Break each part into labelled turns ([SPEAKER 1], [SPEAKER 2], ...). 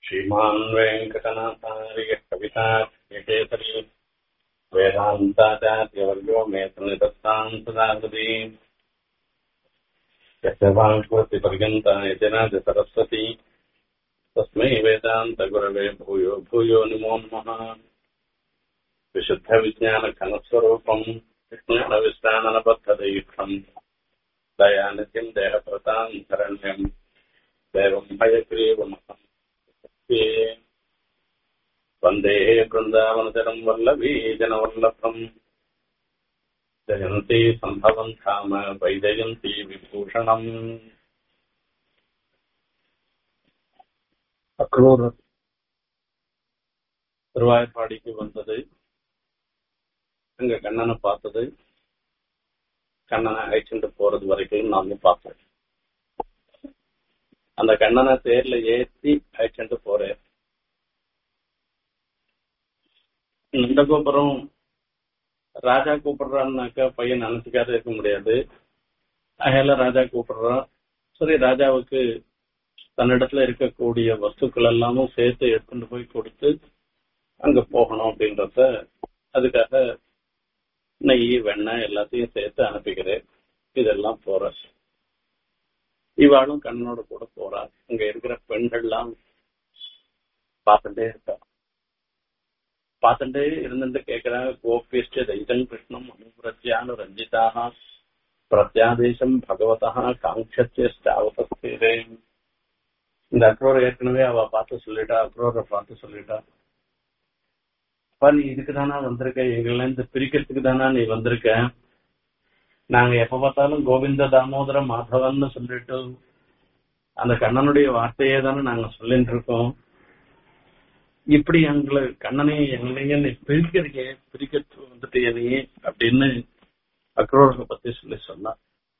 [SPEAKER 1] श्रीमान् वेङ्कटनाथार्य कवितार्यकेसरी वेदान्ताचार्यवर्यो मे सन्निधत्ताम् सदागति यस्य वाङ्कृतिपर्यन्ता यजनाज सरस्वती तस्मै वेदान्तगुरवे भूयो भूयो नमो नमः विशुद्धविज्ञानघनस्वरूपम् विज्ञानविस्ताननबद्धदीक्षम् दयानित्यम् देहप्रताम् शरण्यम् देवम् भयग्रीवमहम् वन्दे बृन्दावनचरम् वल्लभी जनवल्लभम् जयन्ती सम्भवम् धाम वैजयन्ती विभूषणम् அக்ரூர் திருவாய்ப்பாடிக்கு வந்தது அங்க கண்ணனை பார்த்தது கண்ணனை அழைச்சிட்டு போறது வரைக்கும் நாம பார்த்தோம் அந்த கண்ணனை தேர்ல ஏத்தி அழைச்சிட்டு போறேன் நந்தகோபுரம் ராஜா கூப்பிடுறான்னாக்கா பையன் நினைச்சுக்காத இருக்க முடியாது அகையில ராஜா கூப்பிடுறான் சரி ராஜாவுக்கு தன்னிடத்துல இருக்கக்கூடிய வஸ்துக்கள் எல்லாமும் சேர்த்து எடுத்துட்டு போய் கொடுத்து அங்க போகணும் அப்படின்றத அதுக்காக நெய் வெண்ணெய் எல்லாத்தையும் சேர்த்து அனுப்பிக்கிறேன் இதெல்லாம் போற இவாளும் கண்ணனோட கூட போறா அங்க இருக்கிற பெண்கள்லாம் பார்த்துட்டே இருக்கா பார்த்துட்டே இருந்துட்டு கேட்கிறாங்க கோபிஷ்ட தைதம் கிருஷ்ணம் அனுபிரத்யானு ரஞ்சிதாக பிரத்யாதேசம் பகவதா காங்க்ஷத்தியாவதே இந்த அக்ரோரை ஏற்கனவே அவ பார்த்து சொல்லிட்டா அக்ரோரை பார்த்து சொல்லிட்டா அப்பா நீ இதுக்கு தானா வந்திருக்க எங்கள இருந்து பிரிக்கிறதுக்கு தானா நீ வந்திருக்க நாங்க எப்ப பார்த்தாலும் கோவிந்த தாமோதர மாதவன்னு சொல்லிட்டு அந்த கண்ணனுடைய வார்த்தையே தானே நாங்க சொல்லிட்டு இருக்கோம் இப்படி எங்களை கண்ணனையும் எங்களையும் நீ பிரிக்கிறீங்க பிரிக்கிறதுக்கு வந்துட்டு நீ அப்படின்னு அக்ரோரை பத்தி சொல்லி சொன்னா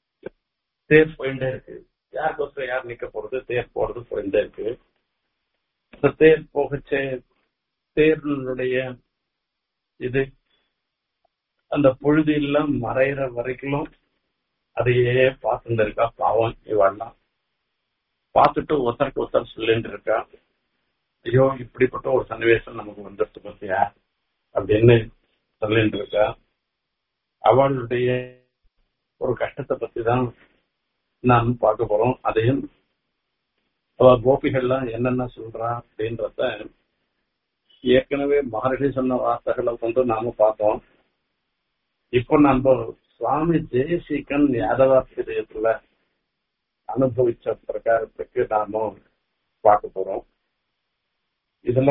[SPEAKER 1] தேர் போயிட்டே இருக்கு யாருக்கோசரம் யார் நிக்க போறது தேர் போறது போயிட்டே இருக்கு அந்த தேர் போகச்சே தேர்னுடைய இது அந்த பொழுது எல்லாம் மறையிற வரைக்கும் அதையே பார்த்துட்டு இருக்கா பாவம் இவெல்லாம் பார்த்துட்டு ஒருத்தருக்கு ஒருத்தர் சொல்லிட்டு இருக்கா ஐயோ இப்படிப்பட்ட ஒரு சன்னிவேசம் நமக்கு வந்துட்டு பத்தியா அப்படின்னு சொல்லிட்டு இருக்கா அவளுடைய ஒரு கஷ்டத்தை பத்தி தான் நாம் பார்க்க போறோம் அதையும் அவ கோபிகள்லாம் என்னென்ன சொல்றா அப்படின்றத ஏற்கனவே மகர்ஷி சொன்ன வார்த்தைகளை கொண்டு நாம பார்த்தோம் இப்போ நம்ம சுவாமி ஜெயசீகன் யாதவாத்திரியத்துல அனுபவிச்ச பிரகாரத்துக்கு நாம பார்க்க போறோம் இதுல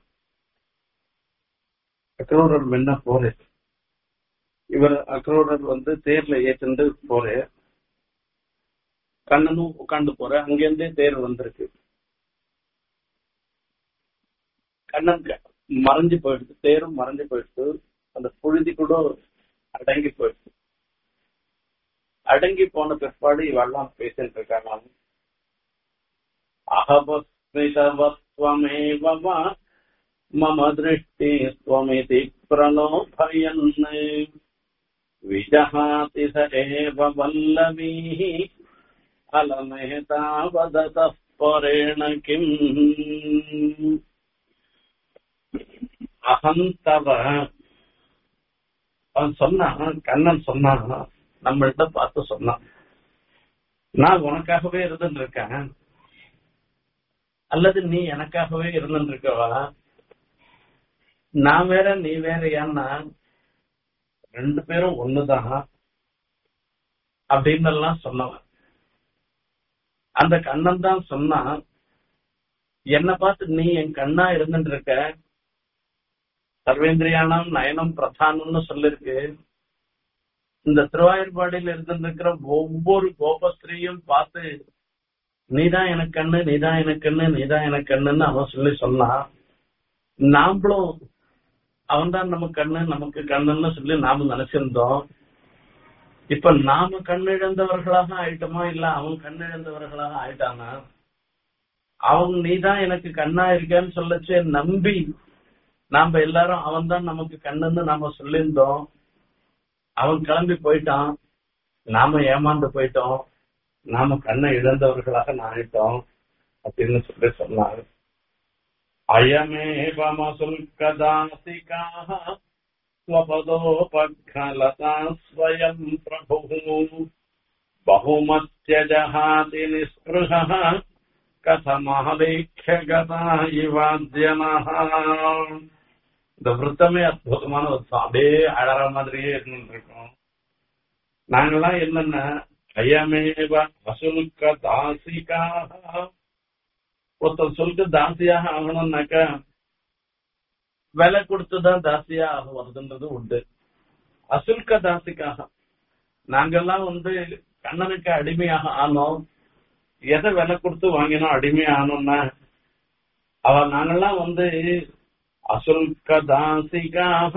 [SPEAKER 1] அக்ரோரர் என்ன போறே இவர் அக்ரோரர் வந்து தேர்ல ஏற்றுண்டு போறே கண்ணனும் உட்காந்து போற அங்கிருந்தே தேர் வந்திருக்கு கண்ணன் மறைஞ்சு போயிடுச்சு தேரும் மறைஞ்சு போயிடுச்சு அந்த புழுதி கூட அடங்கி போயிடுச்சு அடங்கி போன பிற்பாடு இவெல்லாம் பேசிட்டு இருக்காங்க அகபஸ்மிதவத்வமேவ மம திருஷ்டி ஸ்வமிதி பிரணோபயன் விஜஹாதி ச ஏவ வல்லவீः अलमेतावदतः परेण किम् அகந்தவ அவன் சொன்னான் கண்ணன் சொன்னான் நம்மள்ட்ட பார்த்து சொன்னான் நான் உனக்காகவே இருந்துட்டு இருக்கேன் அல்லது நீ எனக்காகவே இருந்துட்டு இருக்கவா நான் வேற நீ வேற ஏன்னா ரெண்டு பேரும் ஒண்ணுதான் அப்படின்னு எல்லாம் சொன்னவன் அந்த கண்ணன் தான் சொன்னான் என்னை பார்த்து நீ என் கண்ணா இருந்துட்டு இருக்க சர்வேந்திரியானம் நயனம் பிரதானம்னு சொல்லிருக்கு இந்த திருவாயூர்பாடியில் இருந்துட்டு இருக்கிற ஒவ்வொரு கோபஸ்திரியும் பார்த்து நீதான் எனக்கு கண்ணு நீதான் எனக்கு கண்ணு நீதான் எனக்கு கண்ணுன்னு அவன் சொல்லி சொன்னான் நாமளும் அவன் தான் நமக்கு கண்ணு நமக்கு கண்ணுன்னு சொல்லி நாம நினைச்சிருந்தோம் இப்ப நாம கண்ணிழந்தவர்களாக ஆயிட்டோமா இல்ல அவன் கண்ணிழந்தவர்களாக ஆயிட்டானா அவன் நீதான் எனக்கு கண்ணா இருக்கேன்னு சொல்லச்சே நம்பி நாம எல்லாரும் அவன் தான் நமக்கு கண்ணுன்னு நாம சொல்லியிருந்தோம் அவன் கிளம்பி போயிட்டான் நாம ஏமாந்து போயிட்டோம் நாம கண்ணை இழந்தவர்களாக ஆயிட்டோம் அப்படின்னு சொல்லி சொன்னார் अयमेवमसुल्कदासिकाः स्वपदोपघ्नलता स्वयम् प्रभुः बहुमत्यजहाति निःस्पृहः கதமாலேக்கிய கதா இவாத்தியனஹ இந்த விருத்தமே அற்புதமான ஒரு அப்படியே அழற மாதிரியே இருந்துட்டு இருக்கோம் நாங்கெல்லாம் என்னென்ன அயமேவ அசுல்க தாசிகாக ஒருத்தர் சொல்லிட்டு தாசியாக ஆகணும்னாக்கா விலை கொடுத்துதான் தாசியா ஆக வருதுன்றது உண்டு அசுல்க தாசிக்காக நாங்கெல்லாம் வந்து கண்ணனுக்கு அடிமையாக ஆனோம் எதை விலை கொடுத்து வாங்கினோம் அடிமை ஆனோம்னா அவ நாங்கெல்லாம் வந்து அசுல்க தாசிகாக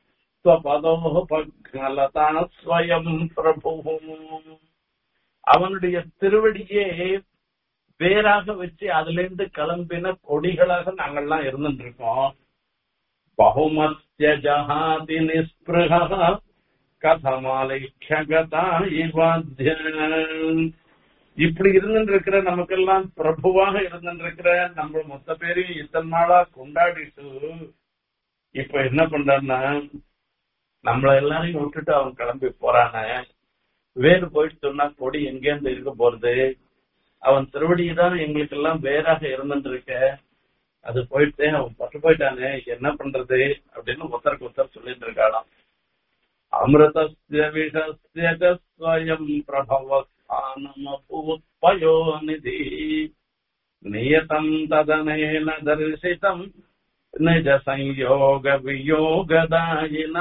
[SPEAKER 1] ஸ்வயம் பிரபு அவனுடைய திருவடியே வேறாக வச்சு அதுல இருந்து கிளம்பின கொடிகளாக நாங்கள்லாம் இருந்துட்டு இருக்கோம் பகுமத்திய ஜஹாதி நிஸ்பிருக கதமாலைக்ககதா இவாத்திய இப்படி இருந்துட்டு இருக்கிற நமக்கெல்லாம் பிரபுவாக இருந்துட்டு இருக்கிற நம்ம மொத்த பேரையும் இத்தனை நாளா கொண்டாடிட்டு இப்ப என்ன பண்றான்னா நம்மள எல்லாரையும் விட்டுட்டு அவன் கிளம்பி போறானே வேறு போயிட்டு சொன்னா கொடி எங்கேருந்து இருக்க போறது அவன் திருவடிதான் எங்களுக்கு எல்லாம் வேறாக இருந்துட்டு இருக்க அது போயிட்டு அவன் பட்டு போயிட்டானே என்ன பண்றது அப்படின்னு ஒருத்தருக்கு ஒருத்தர் சொல்லிட்டு இருக்காளாம் அமிர்தஸ்ய விஷஸ்ய ச ஸ்வயம் பிரபவஸ்தானமபூத்பயோ நிதி நியதம் ததனேன தரிசிதம் நிஜ சம்யோக வியோகதாயினா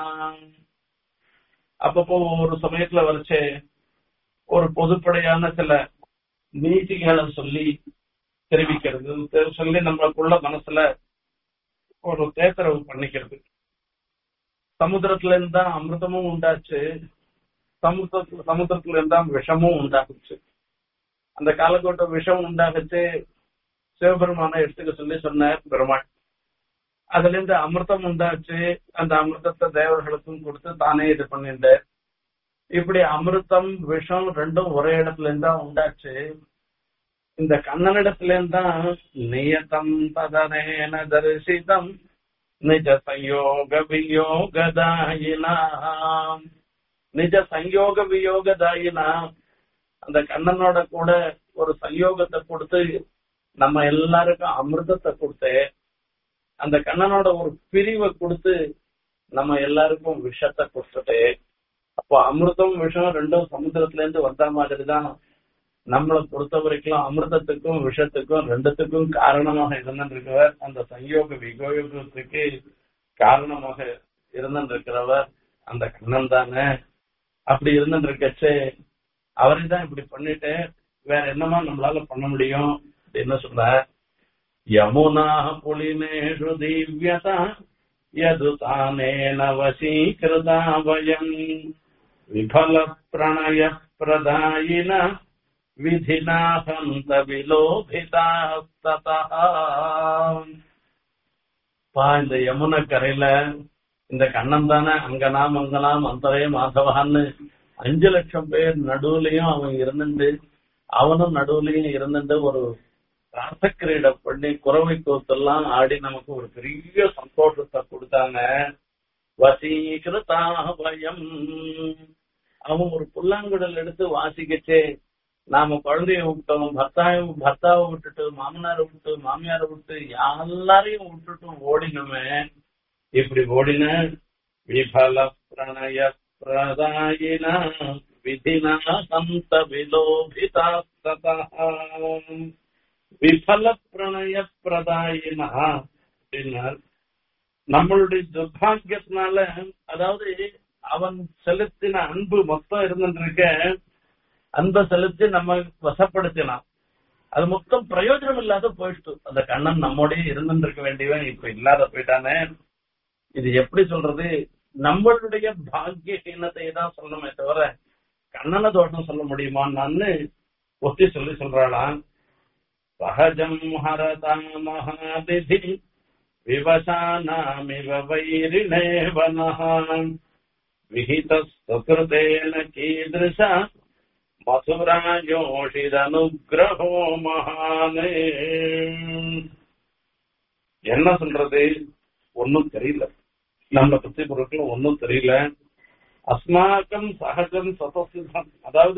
[SPEAKER 1] அப்பப்போ ஒரு சமயத்துல வரைச்சே ஒரு பொதுப்படையான சில நீதிகளை சொல்லி தெரிவிக்கிறது சொல்லி நம்மளுக்குள்ள மனசுல ஒரு தேத்தரவு பண்ணிக்கிறது சமுத்திரத்துல இருந்தா அமிர்தமும் உண்டாச்சு சமுத்திரத்துல சமுத்திரத்துல இருந்தா விஷமும் உண்டாகுச்சு அந்த காலகட்ட விஷம் உண்டாகுச்சு சிவபெருமான எடுத்துக்க சொல்லி சொன்னார் பெருமாள் அதுல இருந்து அமிர்தம் உண்டாச்சு அந்த அமிர்தத்தை தேவர்களுக்கும் கொடுத்து தானே இது பண்ணிட்டார் இப்படி அமிர்தம் விஷம் ரெண்டும் ஒரே இடத்துல இருந்தா உண்டாச்சு இந்த கண்ணனிடத்துல இருந்தா நியதம் ததனேன தரிசிதம் நிஜ சயோக வியோகதாயினா நிஜ சயோக வியோகதாயினா அந்த கண்ணனோட கூட ஒரு சயோகத்தை கொடுத்து நம்ம எல்லாருக்கும் அமிர்தத்தை கொடுத்து அந்த கண்ணனோட ஒரு பிரிவை கொடுத்து நம்ம எல்லாருக்கும் விஷத்தை கொடுத்துட்டு அப்போ அமிர்தம் விஷம் ரெண்டும் சமுத்திரத்துல இருந்து வந்த மாதிரிதான் நம்மளை பொறுத்த வரைக்கும் அமிர்தத்துக்கும் விஷத்துக்கும் ரெண்டுத்துக்கும் காரணமாக இருந்திருக்கிறவர் அந்த சயோக வியோகத்துக்கு காரணமாக இருந்திருக்கிறவர் அந்த கண்ணன் தானே அப்படி இருந்துருக்கச்சு அவரை தான் இப்படி பண்ணிட்டு வேற என்னமா நம்மளால பண்ண முடியும் அப்படின்னு சொல்ற யமுனா புலினேஷு திவ்யதா யது தானேன வசீகிருதா வயம் விபல பிரணய பிரதாயின விதினா ஹந்த விலோபிதா பா இந்த யமுனை கரையில இந்த கண்ணன் தானே அங்கனாம் அங்கனாம் அந்தரே மாதவான்னு அஞ்சு லட்சம் பேர் நடுவுலயும் அவன் இருந்துட்டு அவனும் நடுவுலயும் இருந்துட்டு ஒரு ரசக்கிரீடை பண்ணி குறவை கூத்தெல்லாம் ஆடி நமக்கு ஒரு பெரிய சந்தோஷத்தை கொடுத்தாங்க வசீகிருதா பயம் அவன் ஒரு புல்லாங்குடல் எடுத்து வாசிக்கச்சே நாம குழந்தைய விட்டோம் பர்த்தாவை பர்த்தாவை விட்டுட்டு மாமனாரை விட்டு மாமியாரை விட்டு எல்லாரையும் விட்டுட்டு ஓடினோமே இப்படி ஓடின விபல பிரணய பிரதாயின விதினா சந்த விலோபிதா விபல பிரணய பிரதாயினா அப்படின்னார் நம்மளுடைய துர்பாகியத்தினால அதாவது அவன் செலுத்தின அன்பு மொத்தம் இருந்துருக்க அன்பை செலுத்தி நம்ம வசப்படுத்தினான் அது மொத்தம் பிரயோஜனம் இல்லாத போயிடுச்சு அந்த கண்ணன் நம்மோடய இருந்துருக்க வேண்டியவன் இப்ப இல்லாத போயிட்டானே இது எப்படி சொல்றது நம்மளுடைய பாக்கியஹீனத்தை தான் சொல்லணுமே தவிர கண்ணன தோஷம் சொல்ல முடியுமான்னு ஒத்தி சொல்லி சொல்றாளாம் சகஜம் ஹரதா மகாதிதி விவசானாமிவ வைரிணேவனஹான் விஹிதஸ்துகிருதேன கீதృశ மதுராயோஷிதனுகிரகோ மகானே என்ன சொல்றது ஒன்னும் தெரியல நம்மளை பத்தி பொருட்கள் ஒன்னும் தெரியல அஸ்மாக்கம் சகஜம் சதசிதம் அதாவது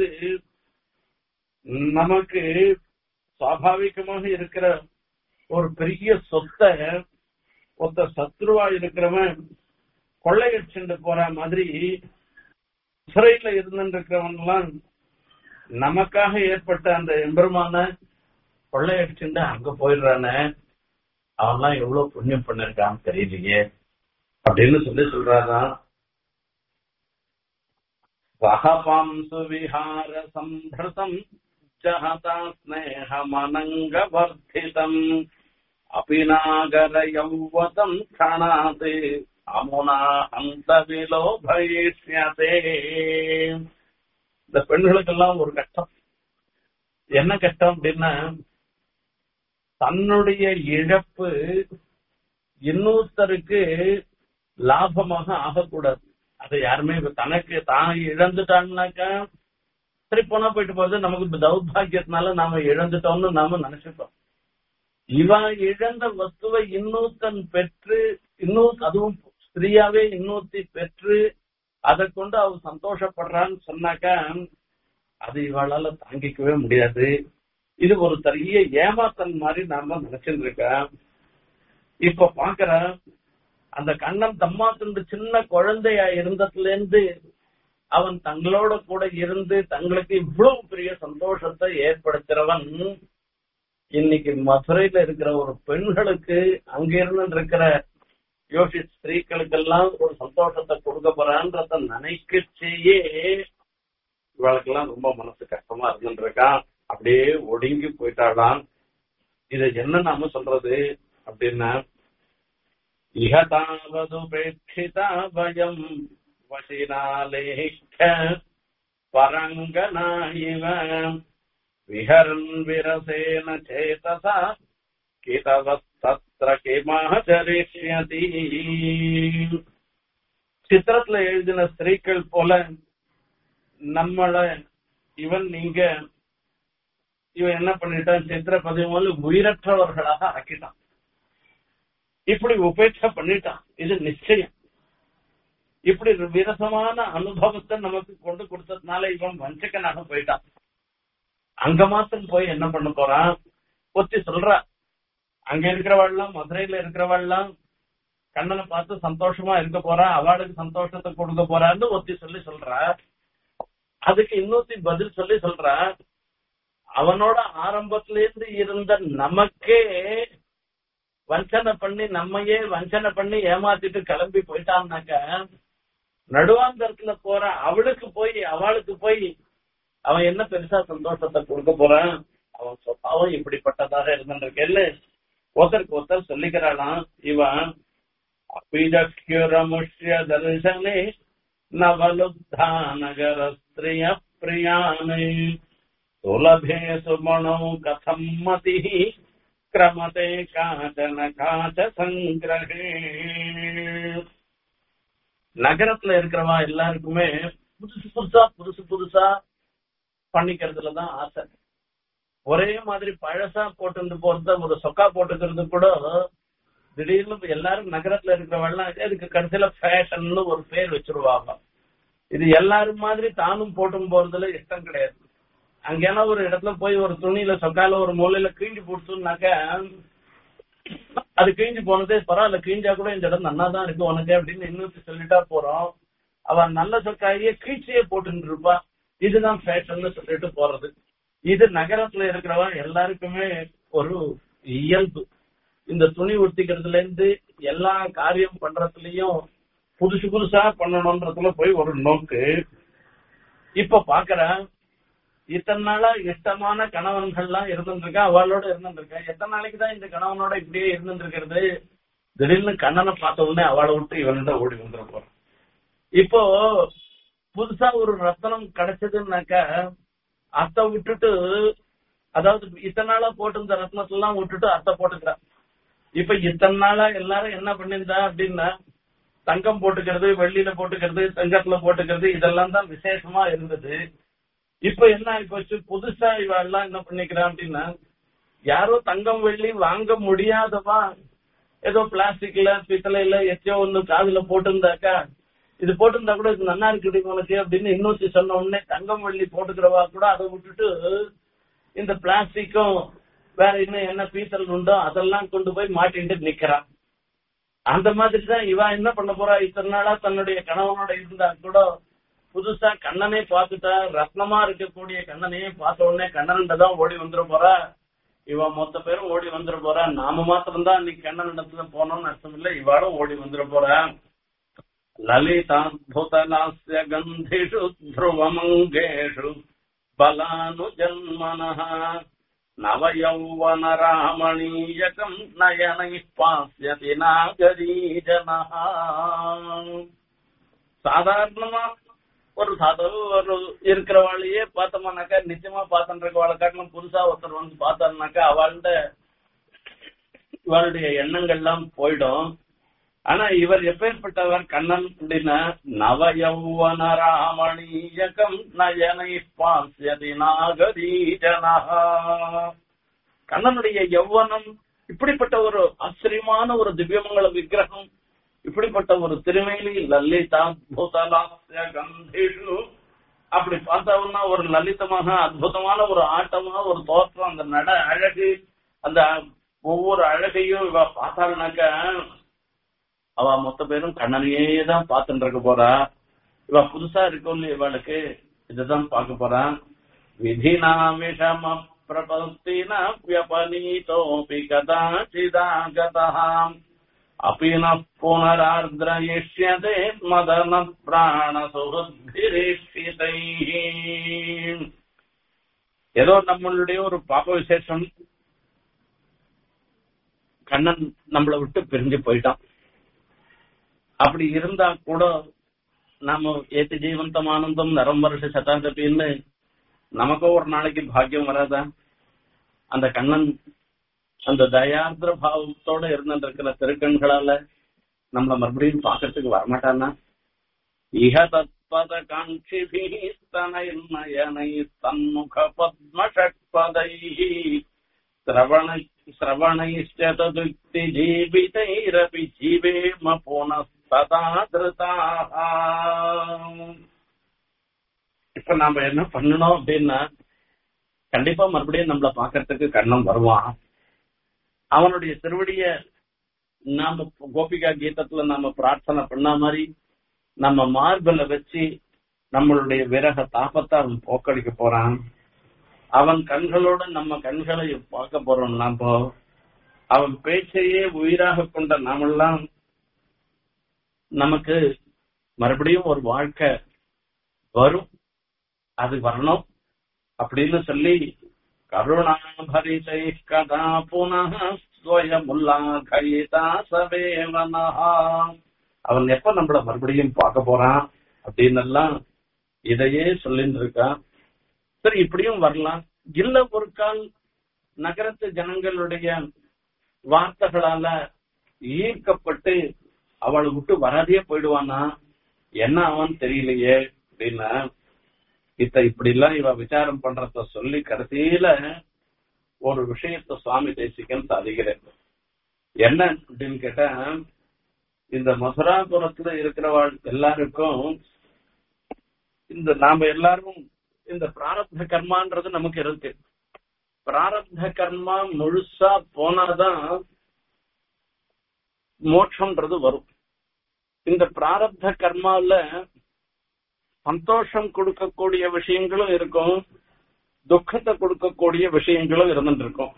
[SPEAKER 1] நமக்கு சுவாபாவிகமாக இருக்கிற ஒரு பெரிய சொத்தை ஒருத்த சத்ருவா இருக்கிறவன் கொள்ளையடிச்சுட்டு போற மாதிரி சிறையில இருந்துருக்கிறவன் எல்லாம் நமக்காக ஏற்பட்ட அந்த எம்பெருமான கொள்ளையடிச்சுட்டு அங்க போயிடுறானே அவன்லாம் எவ்வளவு புண்ணியம் பண்ணிருக்கான் தெரியலையே அப்படின்னு சொல்லி சொல்றாராம் சகபாம்சு விஹார சம்பிரதம் ஜஹதா ஸ்நேகமனங்கவர்த்திதம் அபிநாகர யௌவதம் கணாதே அமுனா அந்த விலோபயிஷ்யதே இந்த பெண்களுக்கெல்லாம் ஒரு கஷ்டம் என்ன கஷ்டம் அப்படின்னா தன்னுடைய இழப்பு இன்னொருத்தருக்கு லாபமாக ஆகக்கூடாது அது யாருமே இப்ப தனக்கு தான் இழந்துட்டான்னாக்கா சரி போனா போயிட்டு போகுது நமக்கு தௌர்பாகியத்தினால நாம இழந்துட்டோம்னு நாம நினைச்சிட்டோம் இவன் இழந்த வஸ்துவை இன்னொருத்தன் பெற்று இன்னும் அதுவும் ஸ்திரீயாவே இன்னொருத்தி பெற்று அதை கொண்டு அவ சந்தோஷப்படுறான்னு சொன்னாக்கா அது இவளால தாங்கிக்கவே முடியாது இது ஒரு பெரிய ஏமாத்தல் மாதிரி நாம நினைச்சுட்டு இருக்க இப்ப பாக்குற அந்த கண்ணன் தம்மாத்துண்டு சின்ன குழந்தையா இருந்ததுல இருந்து அவன் தங்களோட கூட இருந்து தங்களுக்கு இவ்வளவு பெரிய சந்தோஷத்தை ஏற்படுத்துறவன் இன்னைக்கு மதுரையில இருக்கிற ஒரு பெண்களுக்கு அங்க இருந்து இருக்கிற யோசி ஸ்திரீக்களுக்கெல்லாம் ஒரு சந்தோஷத்தை கொடுக்க போறான்றத நினைக்கச்சேயே இவளுக்கெல்லாம் ரொம்ப மனசு கஷ்டமா இருந்துருக்கான் அப்படியே ஒடுங்கி போயிட்டாளாம் இத என்ன நாம சொல்றது அப்படின்னா இகதாவதுபேட்சிதா பயம் வசினாலேக்க பரங்கனாயிவ விஹரன் விரசேன சேதசா கிதவஸ்தத்ர கிமாச்சரிஷ்யதி சித்திரத்துல எழுதின ஸ்திரீக்கள் போல நம்மள இவன் நீங்க இவன் என்ன பண்ணிட்டான் சித்திர பதிமூணு உயிரற்றவர்களாக ஆக்கிட்டான் இப்படி உபேட்சை பண்ணிட்டான் இது நிச்சயம் இப்படி விரசமான அனுபவத்தை நமக்கு கொண்டு கொடுத்ததுனால இவன் வஞ்சகனாக போயிட்டான் அங்க மாத்திரம் போய் என்ன பண்ண போறான் ஒத்தி சொல்றா அங்க இருக்கிறவாள்லாம் மதுரையில இருக்கிறவாள்லாம் கண்ணனை பார்த்து சந்தோஷமா இருக்க போறா அவளுக்கு சந்தோஷத்தை கொடுக்க போறான்னு ஒத்தி சொல்லி சொல்றா அதுக்கு இன்னொத்தி பதில் சொல்லி சொல்றா அவனோட ஆரம்பத்துல இருந்து இருந்த நமக்கே வஞ்சனை பண்ணி நம்மையே வஞ்சனை பண்ணி ஏமாத்திட்டு கிளம்பி போயிட்டான்னாக்க நடுவாந்தரத்துல போற அவளுக்கு போய் அவளுக்கு போய் அவன் என்ன பெருசா சந்தோஷத்தை கொடுக்க போறான் அவன் சொத்தாவும் இப்படிப்பட்டதாக இருந்திருக்கேன்னு ஒருத்தருக்கு ஒருத்தர் சொல்லிக்கிறாளாம் இவன் அபிதக்யுரமுஷ்ய தர்சனே நவலுப்தா நகர ஸ்திரிய பிரியானே சுலபே சுமணோ கதம் மதி கிரமதே காச்சன காச்ச சங்கிரகே நகரத்துல இருக்கிறவா எல்லாருக்குமே புதுசு புதுசா புதுசு புதுசா பண்ணிக்கிறதுலதான் ஆசை ஒரே மாதிரி பழசா போட்டு போறது ஒரு சொக்கா போட்டுக்கிறது கூட திடீர்னு எல்லாரும் நகரத்துல இருக்கிறவெல்லாம் இதுக்கு கடைசியில ஃபேஷன்னு ஒரு பேர் வச்சிருவாங்க இது எல்லாரும் மாதிரி தானும் போட்டும் போறதுல இஷ்டம் கிடையாது அங்கேனா ஒரு இடத்துல போய் ஒரு துணியில சொக்கால ஒரு மூலையில கிழிஞ்சு போட்டுனாக்க அது கிழிஞ்சு போனதே பரவாயில்ல கிழிஞ்சா கூட இந்த இடம் நன்னா தான் இருக்கு உனக்கு அப்படின்னு இன்னொரு சொல்லிட்டா போறோம் அவன் நல்ல சொக்காயே கீழ்ச்சியே போட்டுட்டு இருப்பா இதுதான் ஃபேஷன் சொல்லிட்டு போறது இது நகரத்துல இருக்கிறவன் எல்லாருக்குமே ஒரு இயல்பு இந்த துணி உடுத்திக்கிறதுல இருந்து எல்லா காரியம் பண்றதுலயும் புதுசு புதுசா பண்ணணும்ன்றதுல போய் ஒரு நோக்கு இப்ப பாக்குறேன் இத்தனை நாளா இஷ்டமான கணவன்கள்லாம் இருந்துருக்கா அவளோட இருந்துருக்கா எத்தனை நாளைக்கு தான் இந்த கணவனோட இப்படியே இருந்துருக்கிறது திடீர்னு கண்ணனை பார்த்த உடனே அவளை விட்டு இவன்கிட்ட ஓடி வந்துட போறான் இப்போ புதுசா ஒரு ரத்தனம் கிடைச்சதுன்னாக்கா அத்தை விட்டுட்டு அதாவது இத்தனை நாளா போட்டிருந்த ரத்னத்தெல்லாம் விட்டுட்டு அத்தை போட்டுக்கிறான் இப்ப இத்தனை நாளா எல்லாரும் என்ன பண்ணிருந்தா அப்படின்னா தங்கம் போட்டுக்கிறது வெள்ளியில போட்டுக்கிறது தங்கத்துல போட்டுக்கிறது இதெல்லாம் தான் விசேஷமா இருந்தது இப்ப என்ன ஆயிப்போச்சு புதுசா இவெல்லாம் என்ன பண்ணிக்கிறான் அப்படின்னா யாரோ தங்கம் வெள்ளி வாங்க முடியாதவா ஏதோ பிளாஸ்டிக்ல பித்தளையில எச்சோ ஒண்ணு காதுல போட்டிருந்தாக்கா இது போட்டிருந்தா கூட இது நல்லா இருக்குது உனக்கு அப்படின்னு இன்னொருத்தி சொன்ன உடனே தங்கம் வெள்ளி போட்டுக்கிறவா கூட அதை விட்டுட்டு இந்த பிளாஸ்டிக்கும் வேற இன்னும் என்ன பீத்தல் உண்டோ அதெல்லாம் கொண்டு போய் மாட்டிட்டு நிக்கிறான் அந்த மாதிரி தான் இவ என்ன பண்ண போறா இத்தனை நாளா தன்னுடைய கணவனோட இருந்தா கூட புதுசா கண்ணனே பார்த்துட்டா ரத்னமா இருக்கக்கூடிய கண்ணனையே பார்த்த உடனே கண்ணன்கிட்ட தான் ஓடி வந்துட போறா இவ மொத்த பேரும் ஓடி வந்துட போறா நாம மாத்திரம் தான் இன்னைக்கு கண்ணன் இடத்துல போனோம்னு அர்த்தம் இல்ல இவாளும் ஓடி வந்துட போறா லலிதாத்புதலாஸ்ய கந்திஷு த்ருவமங்கேஷு பலானுஜன்மனः நவயௌவன ராமணீயகம் நயனை பாஸ்யதி நாகரீஜனः சாதாரணமா ஒரு சாதாரண ஒரு இருக்கிறவாளையே பார்த்தோம்னாக்கா நிச்சயமா பார்த்துட்டு இருக்கவாளை காட்டிலும் புதுசா ஒருத்தர் வந்து பார்த்தாருனாக்கா அவள்கிட்ட இவளுடைய எண்ணங்கள்லாம் போயிடும் ஆனா இவர் எப்பேற்பட்டவர் கண்ணன் அப்படின்னா நவ யௌவன ராமணீயகம் நயனை பாஸ்யதி நாகரீஜனா கண்ணனுடைய யௌவனம் இப்படிப்பட்ட ஒரு ஆச்சரியமான ஒரு திவ்யமங்கல விக்கிரகம் இப்படிப்பட்ட ஒரு திருமேனி லலிதா பூதலாஸ்ய கந்தேஷு அப்படி பார்த்தோம்னா ஒரு லலிதமாக அற்புதமான ஒரு ஆட்டமா ஒரு தோற்றம் அந்த நட அழகு அந்த ஒவ்வொரு அழகையும் இவ பார்த்தாருனாக்கா அவ மொத்த பேரும் கண்ணனையே தான் பார்த்துட்டு இருக்க போறா இவ புதுசா இருக்கும் இவளுக்கு இதுதான் பார்க்க போறா விதினா விஷம பிரபத்தின வியபனீதோபி கதாச்சிதாகதாம் अपि न पुनरार्द्रयिष्यते मदन प्राणसुहृद्भिरीक्षितैः ஏதோ நம்மளுடைய ஒரு பாப்ப விசேஷம் கண்ணன் நம்மளை விட்டு பிரிஞ்சு போயிட்டான் அப்படி இருந்தா கூட நாம ஏத்து ஜீவந்தம் ஆனந்தம் நரம் வருஷ சதாந்தபின்னு நமக்கும் ஒரு நாளைக்கு பாக்கியம் வராதா அந்த கண்ணன் அந்த தயார்திர பாவத்தோட இருந்திருக்கிற திருக்கண்களால நம்மள மறுபடியும் பாக்கிறதுக்கு வரமாட்டானா இஹ தத்பத காட்சிபிஸ்தனயனை தன்முக பத்மஷட்பதை சிரவண சிரவணைஷ்ட ததுக்தி ஜீவிதைரபி ஜீவேம புனஸ்ததா திருதாக இப்ப நாம என்ன பண்ணணும் அப்படின்னா கண்டிப்பா மறுபடியும் நம்மள பாக்கிறதுக்கு கண்ணம் வருவான் அவனுடைய திருவடிய நாம கோபிகா கீதத்துல நாம பிரார்த்தனை பண்ண மாதிரி நம்ம மார்பல வச்சு நம்மளுடைய விரக தாபத்தை அவன் போக்கடிக்க போறான் அவன் கண்களோட நம்ம கண்களை பார்க்க போறோம் நாம அவன் பேச்சையே உயிராக கொண்ட நாமெல்லாம் நமக்கு மறுபடியும் ஒரு வாழ்க்கை வரும் அது வரணும் அப்படின்னு சொல்லி கருணாபரிதை கதா புனः ஸ்வயமுல்லாகயிதா சவேவனஹா அவன் எப்ப நம்மள மறுபடியும் பார்க்க போறான் அப்படின்னு எல்லாம் இதையே சொல்லிட்டு இருக்கான் சரி இப்படியும் வரலாம் இல்ல ஒரு கால் நகரத்து ஜனங்களுடைய வார்த்தைகளால ஈர்க்கப்பட்டு அவளை விட்டு வராதே போயிடுவானா என்ன அவன் தெரியலையே அப்படின்னா இத்த இப்படி எல்லாம் இவ விசாரம் பண்றத சொல்லி கடைசியில ஒரு விஷயத்த சுவாமி தேசிகன் சாதிக்கிறேன் என்ன அப்படின்னு கேட்டா இந்த மதுராபுரத்துல இருக்கிறவாள் எல்லாருக்கும் இந்த நாம எல்லாரும் இந்த பிராரப்த கர்மான்றது நமக்கு இருக்கு பிராரப்த கர்மா முழுசா போனாதான் மோட்சம்ன்றது வரும் இந்த பிராரப்த கர்மால சந்தோஷம் கொடுக்கக்கூடிய விஷயங்களும் இருக்கும் துக்கத்தை கொடுக்கக்கூடிய விஷயங்களும் இருந்துட்டு இருக்கும்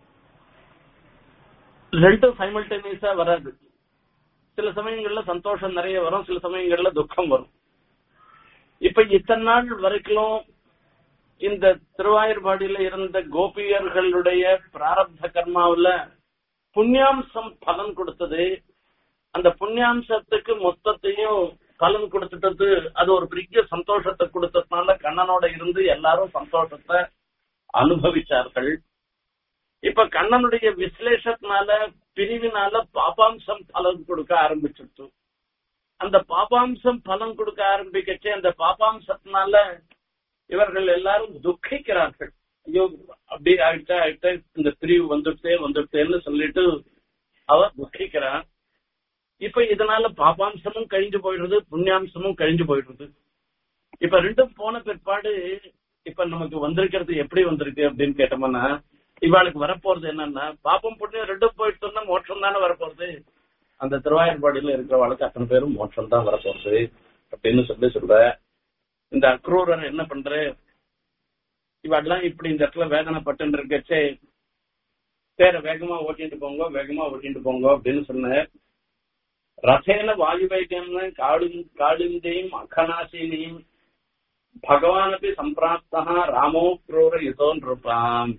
[SPEAKER 1] ரெண்டும் சைமல்டேனியஸா வராது சில சமயங்கள்ல சந்தோஷம் நிறைய வரும் சில சமயங்கள்ல துக்கம் வரும் இப்ப இத்தனை நாள் வரைக்கும் இந்த திருவாயூர்பாடியில இருந்த கோபியர்களுடைய பிராரப்த கர்மாவுல புண்ணியாம்சம் பலன் கொடுத்தது அந்த புண்ணியாம்சத்துக்கு மொத்தத்தையும் பலன் கொடுத்துட்டது அது ஒரு பெரிய சந்தோஷத்தை கொடுத்ததுனால கண்ணனோட இருந்து எல்லாரும் சந்தோஷத்தை அனுபவிச்சார்கள் இப்ப கண்ணனுடைய விசலேஷத்தினால பிரிவினால பாபாம்சம் பலன் கொடுக்க ஆரம்பிச்சிருச்சு அந்த பாபாம்சம் பலன் கொடுக்க ஆரம்பிக்கச்சு அந்த பாபாம்சத்தினால இவர்கள் எல்லாரும் துக்கிக்கிறார்கள் ஐயோ அப்படி ஆயிட்டா ஆயிட்டா இந்த பிரிவு வந்துட்டே வந்துட்டேன்னு சொல்லிட்டு அவ துக்கிக்கிறான் இப்ப இதனால பாபாம்சமும் கழிஞ்சு போயிடுறது புண்ணியாம்சமும் கழிஞ்சு போயிடுறது இப்ப ரெண்டும் போன பிற்பாடு இப்ப நமக்கு வந்திருக்கிறது எப்படி வந்திருக்கு அப்படின்னு கேட்டோம்னா இவாளுக்கு வரப்போறது என்னன்னா பாப்பம் புண்ணியம் ரெண்டும் போயிட்டு மோட்சம் தானே வரப்போறது அந்த திருவாயூர்பாடியில இருக்கிறவளுக்கு அத்தனை பேரும் மோட்சம் தான் வரப்போறது அப்படின்னு சொல்லி சொல்ற இந்த அக்ரூரர் என்ன பண்ற இவெல்லாம் இப்படி இந்த இடத்துல வேதனைப்பட்டு இருக்கச்சே தேர வேகமா ஓட்டிட்டு போங்க வேகமா ஓட்டிட்டு போங்க அப்படின்னு சொன்ன ரசேன வாயுவைகம்னு காடும் காடுந்தையும் அகநாசினியும் பகவானபி சம்பிராப்தா ராமோ குரூர யுதோன் இருப்பான்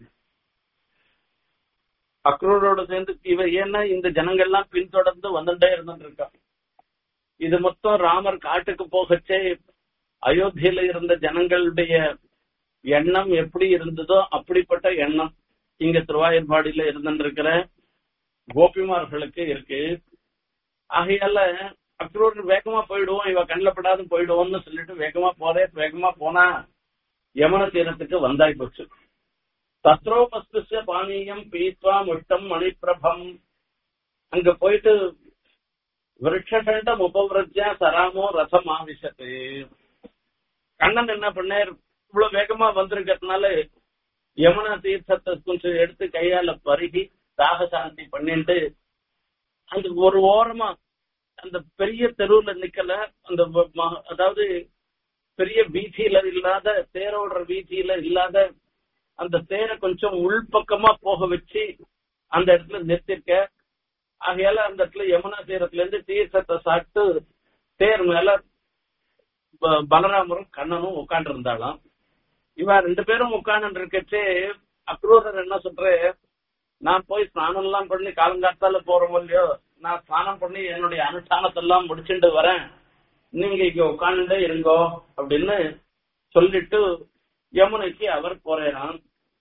[SPEAKER 1] அக்ரூரோட சேர்ந்து இவ ஏன்னா இந்த ஜனங்கள்லாம் பின்தொடர்ந்து வந்துட்டே இருந்துட்டு இருக்கா இது மொத்தம் ராமர் காட்டுக்கு போகச்சே அயோத்தியில இருந்த ஜனங்களுடைய எண்ணம் எப்படி இருந்ததோ அப்படிப்பட்ட எண்ணம் இங்க திருவாயூர்பாடியில இருந்துட்டு இருக்கிற கோபிமார்களுக்கு இருக்கு ஆகையால அக்ரூர் வேகமா போயிடுவோம் இவ கண்ணில் படாது போயிடுவோம்னு சொல்லிட்டு வேகமா போறே வேகமா போனா யமன தீரத்துக்கு வந்தாய் போச்சு தத்ரோபஸ்து பானீயம் பீத்வா முஷ்டம் மணிப்பிரபம் அங்க போயிட்டு விரட்சண்டம் உபவிரஜா சராமோ ரசம் ஆவிஷத்து கண்ணன் என்ன பண்ணார் இவ்வளவு வேகமா வந்திருக்கிறதுனால யமுனா தீர்த்தத்தை கொஞ்சம் எடுத்து கையால பருகி தாக சாந்தி பண்ணிட்டு அந்த ஒரு ஓரமா அந்த பெரிய தெருவுல நிக்கல அந்த வ- ம- அதாவது பெரிய வீதியில இல்லாத தேரோடுற வீதியில இல்லாத அந்த தேரை கொஞ்சம் உள்பக்கமா போக வச்சு அந்த இடத்துல நிறுத்திருக்க ஆகையால அந்த இடத்துல யமுனா தீரத்துல இருந்து தீர்த்தத்தை சாப்பிட்டு தேர் மேல ப- பலராமரும் கண்ணனும் உட்கார்ந்து இருந்தாலும் இவன் ரெண்டு பேரும் உட்கார்ந்து இருக்கச்சே அக்ரூரர் என்ன சொல்ற நான் போய் ஸ்நானம் எல்லாம் பண்ணி காலங்காத்தால போறோம் இல்லையோ நான் ஸ்நானம் பண்ணி என்னுடைய அனுஷ்டானத்தை எல்லாம் முடிச்சுட்டு வரேன் நீங்க இங்க உட்காந்துட்டே இருங்கோ அப்படின்னு சொல்லிட்டு யமுனைக்கு அவர் போறான்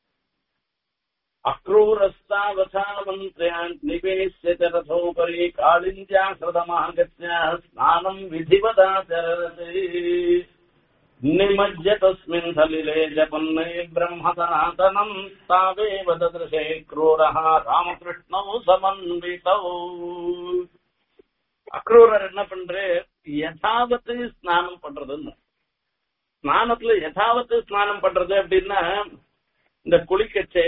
[SPEAKER 1] அக்ரூரஸ்தாவசானமந்திரியான் நிவேசிய ரதோபரி காளிந்தியா கிருதமாகத்ய ஸ்நானம் விதிவதாச்சரதி निमज्य तस्मिन् सलिले जपन्ने ब्रह्मसनातनम् तावेव ददृशे क्रूरः ராமகிருஷ்ணौ சமன்விதௌ அக்ரூரர் என்ன பண்ற யதாவத்து ஸ்நானம் பண்றதுன்னு ஸ்நானத்துல யதாவத்து ஸ்நானம் பண்றது அப்படின்னா இந்த குளிக்கச்சே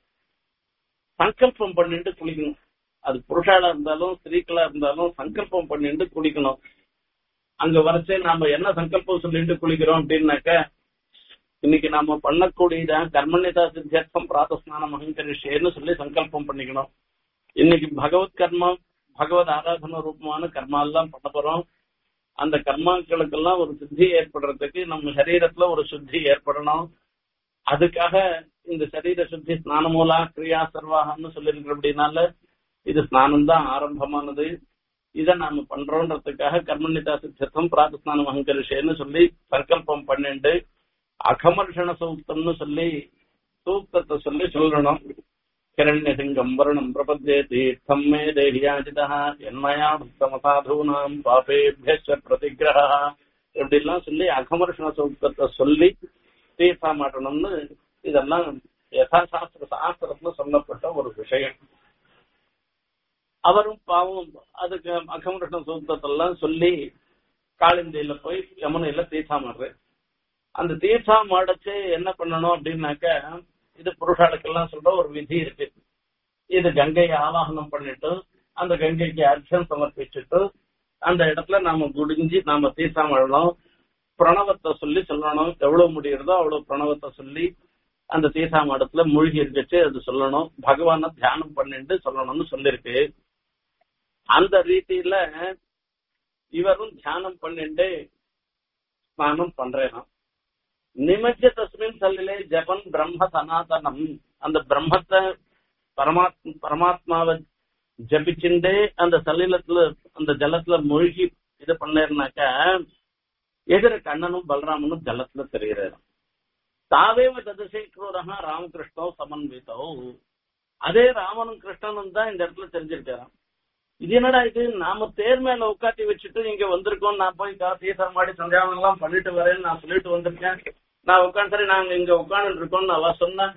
[SPEAKER 1] சங்கல்பம் பண்ணிட்டு குளிக்கணும் அது புருஷாலா இருந்தாலும் ஸ்திரீக்களா இருந்தாலும் சங்கல்பம் பண்ணிட்டு குளிக்கணும் அங்க வரைச்சே நாம என்ன சங்கல்பம் சொல்லிட்டு குளிக்கிறோம் அப்படின்னாக்க இன்னைக்கு நாம பண்ணக்கூடியதான் கர்மண்யதா சித்தியர்த்தம் பிராத்தஸ்நானம் அகங்கரிஷேன்னு சொல்லி சங்கல்பம் பண்ணிக்கணும் இன்னைக்கு பகவத் கர்மம் பகவத் ஆராதன ரூபமான கர்மா எல்லாம் பண்ண போறோம் அந்த கர்மாக்களுக்கெல்லாம் ஒரு சித்தி ஏற்படுறதுக்கு நம்ம சரீரத்துல ஒரு சுத்தி ஏற்படணும் அதுக்காக இந்த சரீர சுத்தி ஸ்நான மூலா கிரியா சர்வாகன்னு சொல்லியிருக்கிற அப்படின்னால இது ஸ்நானம் தான் ஆரம்பமானது இதை நாம பண்றோன்றதுக்காக கர்மநிதா சித்தம் பிராத்தஸ்நானம் அகங்கரிஷேன்னு சொல்லி சங்கல்பம் பண்ணிண்டு அகமர்ஷண சூக்தம்னு சொல்லி சூக்தத்தை சொல்லி சொல்லணும் கிரண்யசிங்கம் வருணம் பிரபத்யே தீர்த்தம் மே தேகியாஜிதா என்மயா புத்தம சாதூனாம் பாபேபிய பிரதிகிரகா இப்படிலாம் சொல்லி அகமர்ஷண சூக்தத்தை சொல்லி தீர்த்தா மாட்டணும்னு இதெல்லாம் யதாசாஸ்திர சாஸ்திரத்துல சொல்லப்பட்ட ஒரு விஷயம் அவரும் பாவம் அதுக்கு அகமருஷ்ண சூத்திரத்தெல்லாம் சொல்லி காளிந்தையில போய் யமுனையில தீர்த்தாமாடுற அந்த தீர்த்தம் மாடச்சு என்ன பண்ணணும் அப்படின்னாக்க இது புருஷாளுக்கெல்லாம் சொல்ற ஒரு விதி இருக்கு இது கங்கையை ஆவாகனம் பண்ணிட்டு அந்த கங்கைக்கு அர்ச்சம் சமர்ப்பிச்சுட்டு அந்த இடத்துல நாம குடிஞ்சு நாம தீர்த்தம் ஆடணும் பிரணவத்தை சொல்லி சொல்லணும் எவ்வளவு முடியுறதோ அவ்வளவு பிரணவத்தை சொல்லி அந்த தீர்த்தாமடத்துல மூழ்கி இருக்கச்சு அது சொல்லணும் பகவான தியானம் பண்ணிட்டு சொல்லணும்னு சொல்லிருக்கு அந்த ரீதியில இவரும் தியானம் பண்ணிட்டு ஸ்நானம் பண்றேனா நிமஜ்ஜ தஸ்மின் சல்லிலே ஜபன் பிரம்ம சனாதனம் அந்த பிரம்மத்தை பரமாத்ம பரமாத்மாவை ஜபிச்சுட்டே அந்த சலீலத்துல அந்த ஜலத்துல மூழ்கி இது பண்ணேன்னாக்க எதிர கண்ணனும் பலராமனும் ஜலத்துல தெரிகிறாரு தாவேவ ததிசை குரூரகா ராமகிருஷ்ணோ சமன்விதோ அதே ராமனும் கிருஷ்ணனும் தான் இந்த இடத்துல தெரிஞ்சிருக்காராம் இது என்னடா இது நாம தேர் மேல உட்காத்தி வச்சுட்டு இங்க வந்திருக்கோம் நான் போய் தீசம் மாடி சந்தியாவனம் எல்லாம் பண்ணிட்டு வரேன்னு நான் சொல்லிட்டு வந்திருக்கேன் நான் உட்காந்து சரி நாங்க இங்க உட்காந்து இருக்கோம்னு அவ சொன்னேன்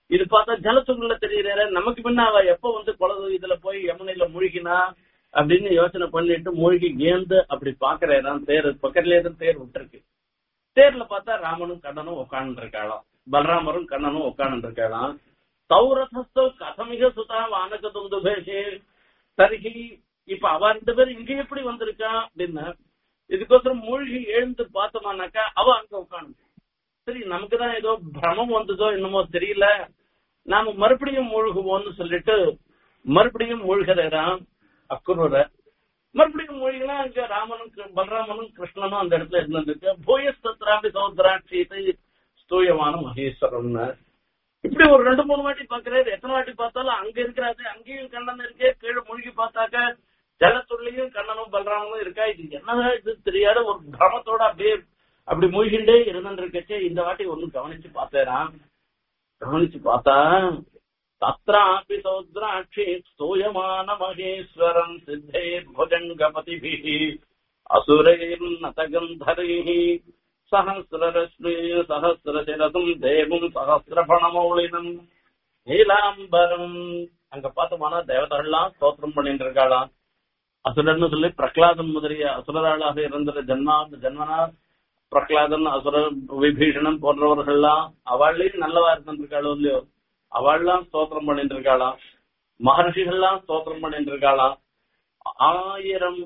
[SPEAKER 1] இது பார்த்தா ஜலத்துக்குள்ள தெரியற நமக்கு முன்ன அவ எப்ப வந்து குளது இதுல போய் யமுனையில மூழ்கினா அப்படின்னு யோசனை பண்ணிட்டு மூழ்கி கேந்து அப்படி பாக்குறேன் தேர் பக்கத்துலயே தான் தேர் விட்டுருக்கு தேர்ல பார்த்தா ராமனும் கண்ணனும் உட்காந்து இருக்காளாம் பலராமரும் கண்ணனும் உட்காந்து இருக்காளாம் தௌரதஸ்தோ கதமிக சுதா வானக துந்துபேஷே தருகி இப்ப அவ ரெண்டு பேரும் இங்க எப்படி வந்திருக்கா அப்படின்னா இதுக்கோசரம் மூழ்கி எழுந்து பார்த்தோமானாக்கா அவ அங்க உட்காந்து சரி நமக்கு தான் ஏதோ பிரமம் வந்ததோ என்னமோ தெரியல நாம மறுபடியும் மூழ்குவோம்னு சொல்லிட்டு மறுபடியும் மூழ்கிறாராம் அக்குரூர மறுபடியும் மூழ்கினா அங்க ராமனும் கிரு- பலராமனும் கிருஷ்ணனும் அந்த இடத்துல இருந்திருக்கு பூயஸ்தத்ராபி சௌத்ராட்சியத்தை ஸ்தூயமான மகேஸ்வரன் இப்படி ஒரு ரெண்டு மூணு வாட்டி பாக்குறாரு எத்தனை வாட்டி பார்த்தாலும் அங்க இருக்கிறாரு அங்கேயும் கண்ணன் இருக்கே கீழே மூழ்கி பார்த்தாக்க ஜலத்துள்ளியும் கண்ணனும் பலராமனும் இருக்கா இது என்னதான் இது தெரியாத ஒரு பிரமத்தோட அப்படியே அப்படி மூழ்கிண்டே இருந்துருக்கச்சே இந்த வாட்டி ஒண்ணு கவனிச்சு பார்த்தேராம் கவனிச்சு பார்த்தா தத்ராபி சௌத்ராட்சி ஸ்தூயமான மகேஸ்வரன் சித்தே புஜங்கபதிபிः அசுரைர்நதகந்தரைः சஹசிரரஸ்மி சஹசிரசிரசும் தேவும் சஹசிரபணமௌளினம் நீலாம்பரம் அங்க பார்த்தோம்னா தேவதைகள்லாம் ஸ்தோத்திரம் பண்ணிட்டு இருக்காளாம் அசுரன்னு சொல்லி பிரகலாதன் முதலிய அசுரராளாக இருந்த ஜன்மா ஜன்மனா பிரகலாதன் அசுர விபீஷணன் போன்றவர்கள்லாம் அவளையும் நல்லவா இருந்திருக்காளோ இல்லையோ அவள்லாம் ஸ்தோத்திரம் பண்ணிட்டு இருக்காளாம் மகர்ஷிகள்லாம் ஸ்தோத்திரம் பண்ணிட்டு இருக்காளாம் ஆயிரம்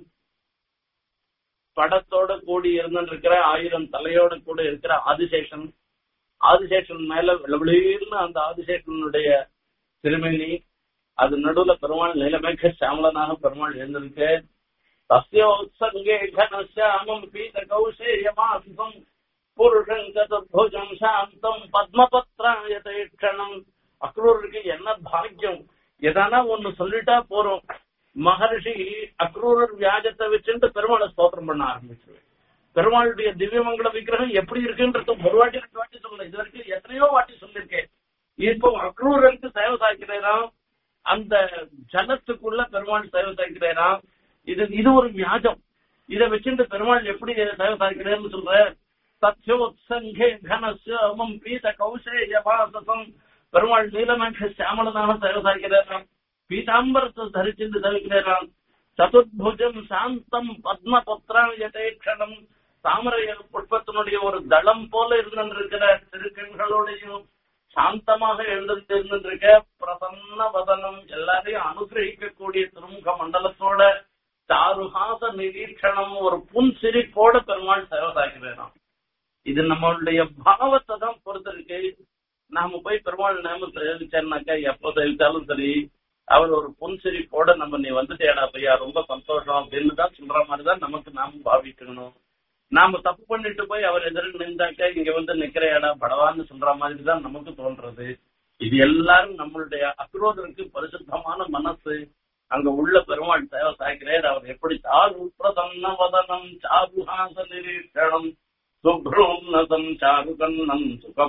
[SPEAKER 1] படத்தோட கூடி இருந்திருக்கிற ஆயிரம் தலையோட கூட இருக்கிற ஆதிசேஷன் ஆதிசேஷன் மேல விளவிளீர்னு அந்த ஆதிசேஷனுடைய திருமணி அது நடுவுல பெருமாள் நீலமேக சாமலனாக பெருமாள் இருந்திருக்கு தஸ்யோத்சங்கே கனசாமம் பீத கௌசேயமாசம் புருஷம் சதுர்புஜம் சாந்தம் பத்மபத்ராயதேட்சணம் அக்ரூருக்கு என்ன பாக்கியம் எதானா ஒண்ணு சொல்லிட்டா போறோம் மகர்ஷி அக்ரூரர் வியாஜத்தை வச்சுட்டு பெருமாளை ஸ்தோத்திரம் பண்ண ஆரம்பிச்சிருவேன் பெருமாளுடைய திவ்யமங்கல விக்கிரகம் எப்படி இருக்குன்றது ஒரு வாட்டி ரெண்டு வாட்டி சொல்லல இது வரைக்கும் எத்தனையோ வாட்டி சொல்லியிருக்கேன் இப்போ அக்ரூரருக்கு சேவை சாய்க்கிறேராம் அந்த ஜலத்துக்குள்ள பெருமாள் சேவை சாய்க்கிறேராம் இது இது ஒரு வியாஜம் இதை வச்சுட்டு பெருமாள் எப்படி சேவை சாய்க்கிறேன்னு சொல்ற சத்யோத்சங்கே கனசமம் பீத கௌசேய வாசசம் பெருமாள் நீலமேக சியாமலனாக சேவை சாய்க்கிறாராம் பீதாம்பரத்தை தரிச்சிட்டு தவிக்கிறாராம் சதுர்புஜம் சாந்தம் பத்ம பத்ராயதேட்சணம் தாமரை புஷ்பத்தினுடைய ஒரு தளம் போல இருந்திருக்கிற திருக்கண்களோடையும் சாந்தமாக எழுந்திருந்து இருந்திருக்க பிரசன்ன வதனம் எல்லாரையும் அனுகிரகிக்கக்கூடிய திருமுக மண்டலத்தோட சாருஹாச நிரீட்சணம் ஒரு புன் சிரிப்போட பெருமாள் சேவை சாய்க்கிறாராம் இது நம்மளுடைய பாவத்தை தான் பொறுத்திருக்கு நாம போய் பெருமாள் நேம சேவிச்சேன்னாக்கா எப்ப சேவிச்சாலும் சரி அவர் ஒரு புன்சிரிப்போட நம்ம நீ வந்துட்டேடா பையா ரொம்ப சந்தோஷம் அப்படின்னு தான் சொல்ற மாதிரி தான் நமக்கு நாம பாவிக்கணும் நாம தப்பு பண்ணிட்டு போய் அவர் எதிர நின்றாக்க இங்க வந்து நிக்கிறையாடா படவான்னு சொல்ற மாதிரி தான் நமக்கு தோன்றது இது எல்லாரும் நம்மளுடைய அக்ரோதருக்கு பரிசுத்தமான மனசு அங்க உள்ள பெருமாள் தேவை சாய்க்கிறார் அவர் எப்படி சாரு பிரசன்ன வதனம் சாருஹாச நிரீட்சணம் சுப்ரோன்னதம் சாருகன்னம்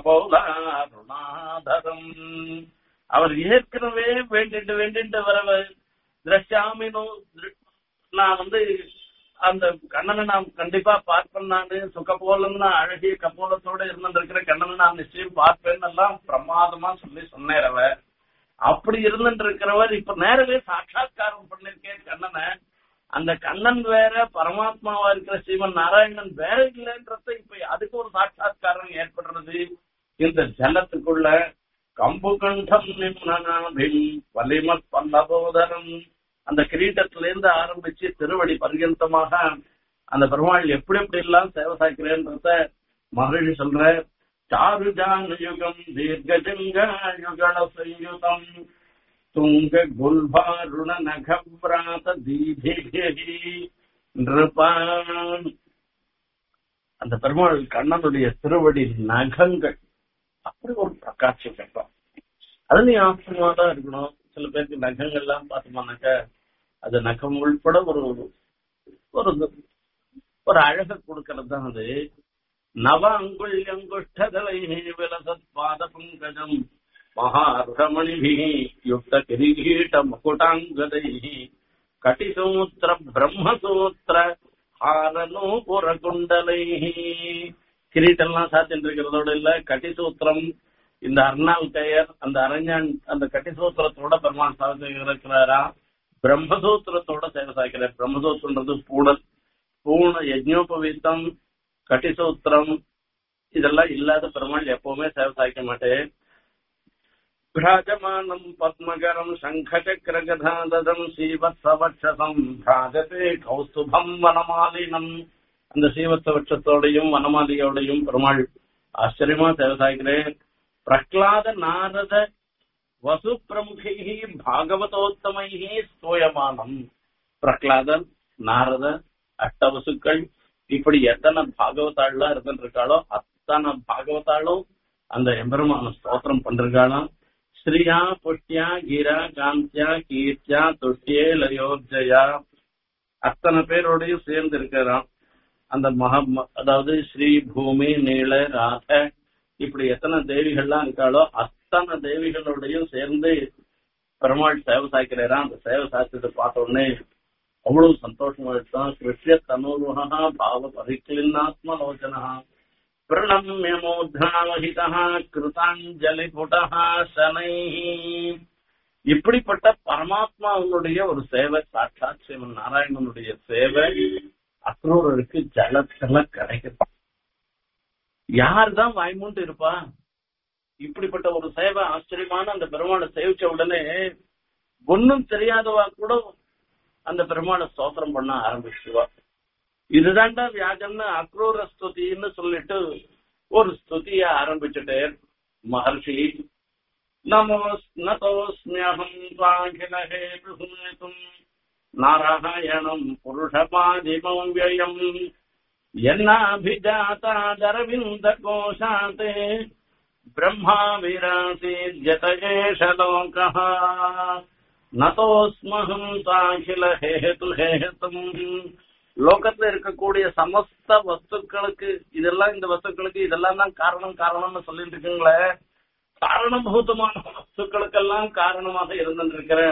[SPEAKER 1] சுகபோலாருணாதரம் அவர் ஏற்கனவே வேண்டிட்டு வேண்டிட்டு வரவ திரஷ்யாமினோ நான் வந்து அந்த கண்ணனை நான் கண்டிப்பா பார்ப்பேன் நானு சுகபோலம்னு அழகிய கபோலத்தோட இருந்துருக்கிற கண்ணனை நான் நிச்சயம் பார்ப்பேன்னு எல்லாம் பிரமாதமா சொல்லி சொன்னேன் அவ அப்படி இருந்துட்டு இருக்கிறவர் இப்ப நேரவே சாட்சாத்காரம் பண்ணிருக்கேன் கண்ணனை அந்த கண்ணன் வேற பரமாத்மாவா இருக்கிற ஸ்ரீமன் நாராயணன் வேற இல்லைன்றத இப்ப அதுக்கு ஒரு சாட்சாத்காரம் ஏற்படுறது இந்த ஜலத்துக்குள்ள கம்பு கண்டம் நிம்னநாபின் வலிமத் பல்லபோதரம் அந்த கிரீட்டத்தில இருந்து ஆரம்பிச்சு திருவடி பர்யந்தமாக அந்த பெருமாள் எப்படி எப்படி எல்லாம் சேவை சாய்க்கிறேன்றத மகிழ்ச்சி சொல்ற சாருஜான யுகம் தீர்க்கஜங்க யுகல சயுதம் துங்க குல்பாருண நகபிராத தீபிகி நிருபான் அந்த பெருமாள் கண்ணனுடைய திருவடி நகங்கள் அப்படி ஒரு பிரகாட்சி கட்டம் அதுலயும் ஆச்சரியமா தான் இருக்கணும் சில பேருக்கு நகங்கள் எல்லாம் பார்த்தோம்னாக்க அது நகம் உள்பட ஒரு ஒரு ஒரு அழக கொடுக்கறது தான் அது நவ அங்குள்யங்குஷ்டதலை விலசத் பாத பங்கஜம் மகாருஷமணிபி யுக்த கிரீட முகுடாங்கதை கட்டிசூத்திர பிரம்மசூத்திர ஹாரநூபுர குண்டலை கிரீட்டெல்லாம் சாத்திட்டு இருக்கிறதோட இல்ல கட்டிசூத்திரம் இந்த அர்ணால் கையர் அந்த அரஞ்சான் அந்த கட்டிசூத்திரத்தோட பெருமாள் சாதித்து இருக்கிறாரா பிரம்மசூத்திரத்தோட சேவை சாய்க்கிறார் பிரம்மசூத்திரன்றது பூடல் பூண யஜ்னோபவீத்தம் கட்டிசூத்திரம் இதெல்லாம் இல்லாத பெருமாள் எப்பவுமே சேவை சாய்க்க மாட்டேன் भ्राजमानम् पद्मकरम् शङ्खचक्रगधादम् சீவத்சவட்சசம் பிராஜதே கௌஸ்துபம் வனமாலினம் அந்த சீவத்சவட்சத்தோடையும் வனமாலியோடையும் பெருமாள் ஆச்சரியமா சேவை சாய்க்கிறேன் பிரஹ்லாத நாரத வசு பிரமுகை பாகவதோத்தமை ஸ்தோயமானம் பிரஹ்லாதன் நாரத அட்டவசுக்கள் இப்படி எத்தனை பாகவதாள்லாம் இருந்துருக்காளோ அத்தனை பாகவதாளும் அந்த எம்பெருமான ஸ்தோத்திரம் பண்றாளாம் ஸ்ரீயா புஷ்டியா கீரா காந்தியா கீர்த்தியா துஷ்டியே லயோஜயா அத்தனை பேரோடையும் சேர்ந்து இருக்கிறான் அந்த மகா அதாவது ஸ்ரீ பூமி நீள ராத இப்படி எத்தனை தேவிகள்லாம் இருக்காளோ அத்தனை தேவிகளோடையும் சேர்ந்து பெருமாள் சேவை சாய்க்கிறாராம் அந்த சேவை சாய்ச்சதை பார்த்த உடனே அவ்வளவு சந்தோஷமா இருக்கான் கிருஷ்ய தனோருஹா பாவ பரிக்லின்னாத்மலோச்சனா பிரணம்ய மூர்தாவஹிதா கிருதாஞ்சலி புடஹா சனை இப்படிப்பட்ட பரமாத்மாவுடைய ஒரு சேவை சாட்சாத் சிவன் நாராயணனுடைய சேவை அக்ரூரருக்கு ஜலத்துல கிடைக்குது யார்தான் வாய்மூண்டு இருப்பா இப்படிப்பட்ட ஒரு சேவை ஆச்சரியமான அந்த பெருமாளை சேவிச்ச உடனே ஒன்னும் தெரியாதவா கூட அந்த பெருமாளை ஸ்தோத்திரம் பண்ண ஆரம்பிச்சுவா இதுதான்டா வியாஜம்னு அக்ரூர ஸ்துதின்னு சொல்லிட்டு ஒரு ஸ்துதிய ஆரம்பிச்சுட்டு மகர்ஷி நமோ நதோஸ்மியகம் வாங்கினேதும் நாராயணம் புருஷபாதிமம் வியம் என்னாபிஜாத்தாதரவிந்த கோஷாத் பிரம்மா விராசீத்யத ஏஷ லோகः நதோஸ்மகம் சாகில ஹேது ஹேதும் லோகத்துல இருக்கக்கூடிய சமஸ்த வஸ்துக்களுக்கு இதெல்லாம் இந்த வஸ்துக்களுக்கு இதெல்லாம் தான் காரணம் காரணம்னு சொல்லிட்டு இருக்கீங்களே காரணபூதமான வஸ்துக்களுக்கெல்லாம் காரணமாக இருந்திருக்கிற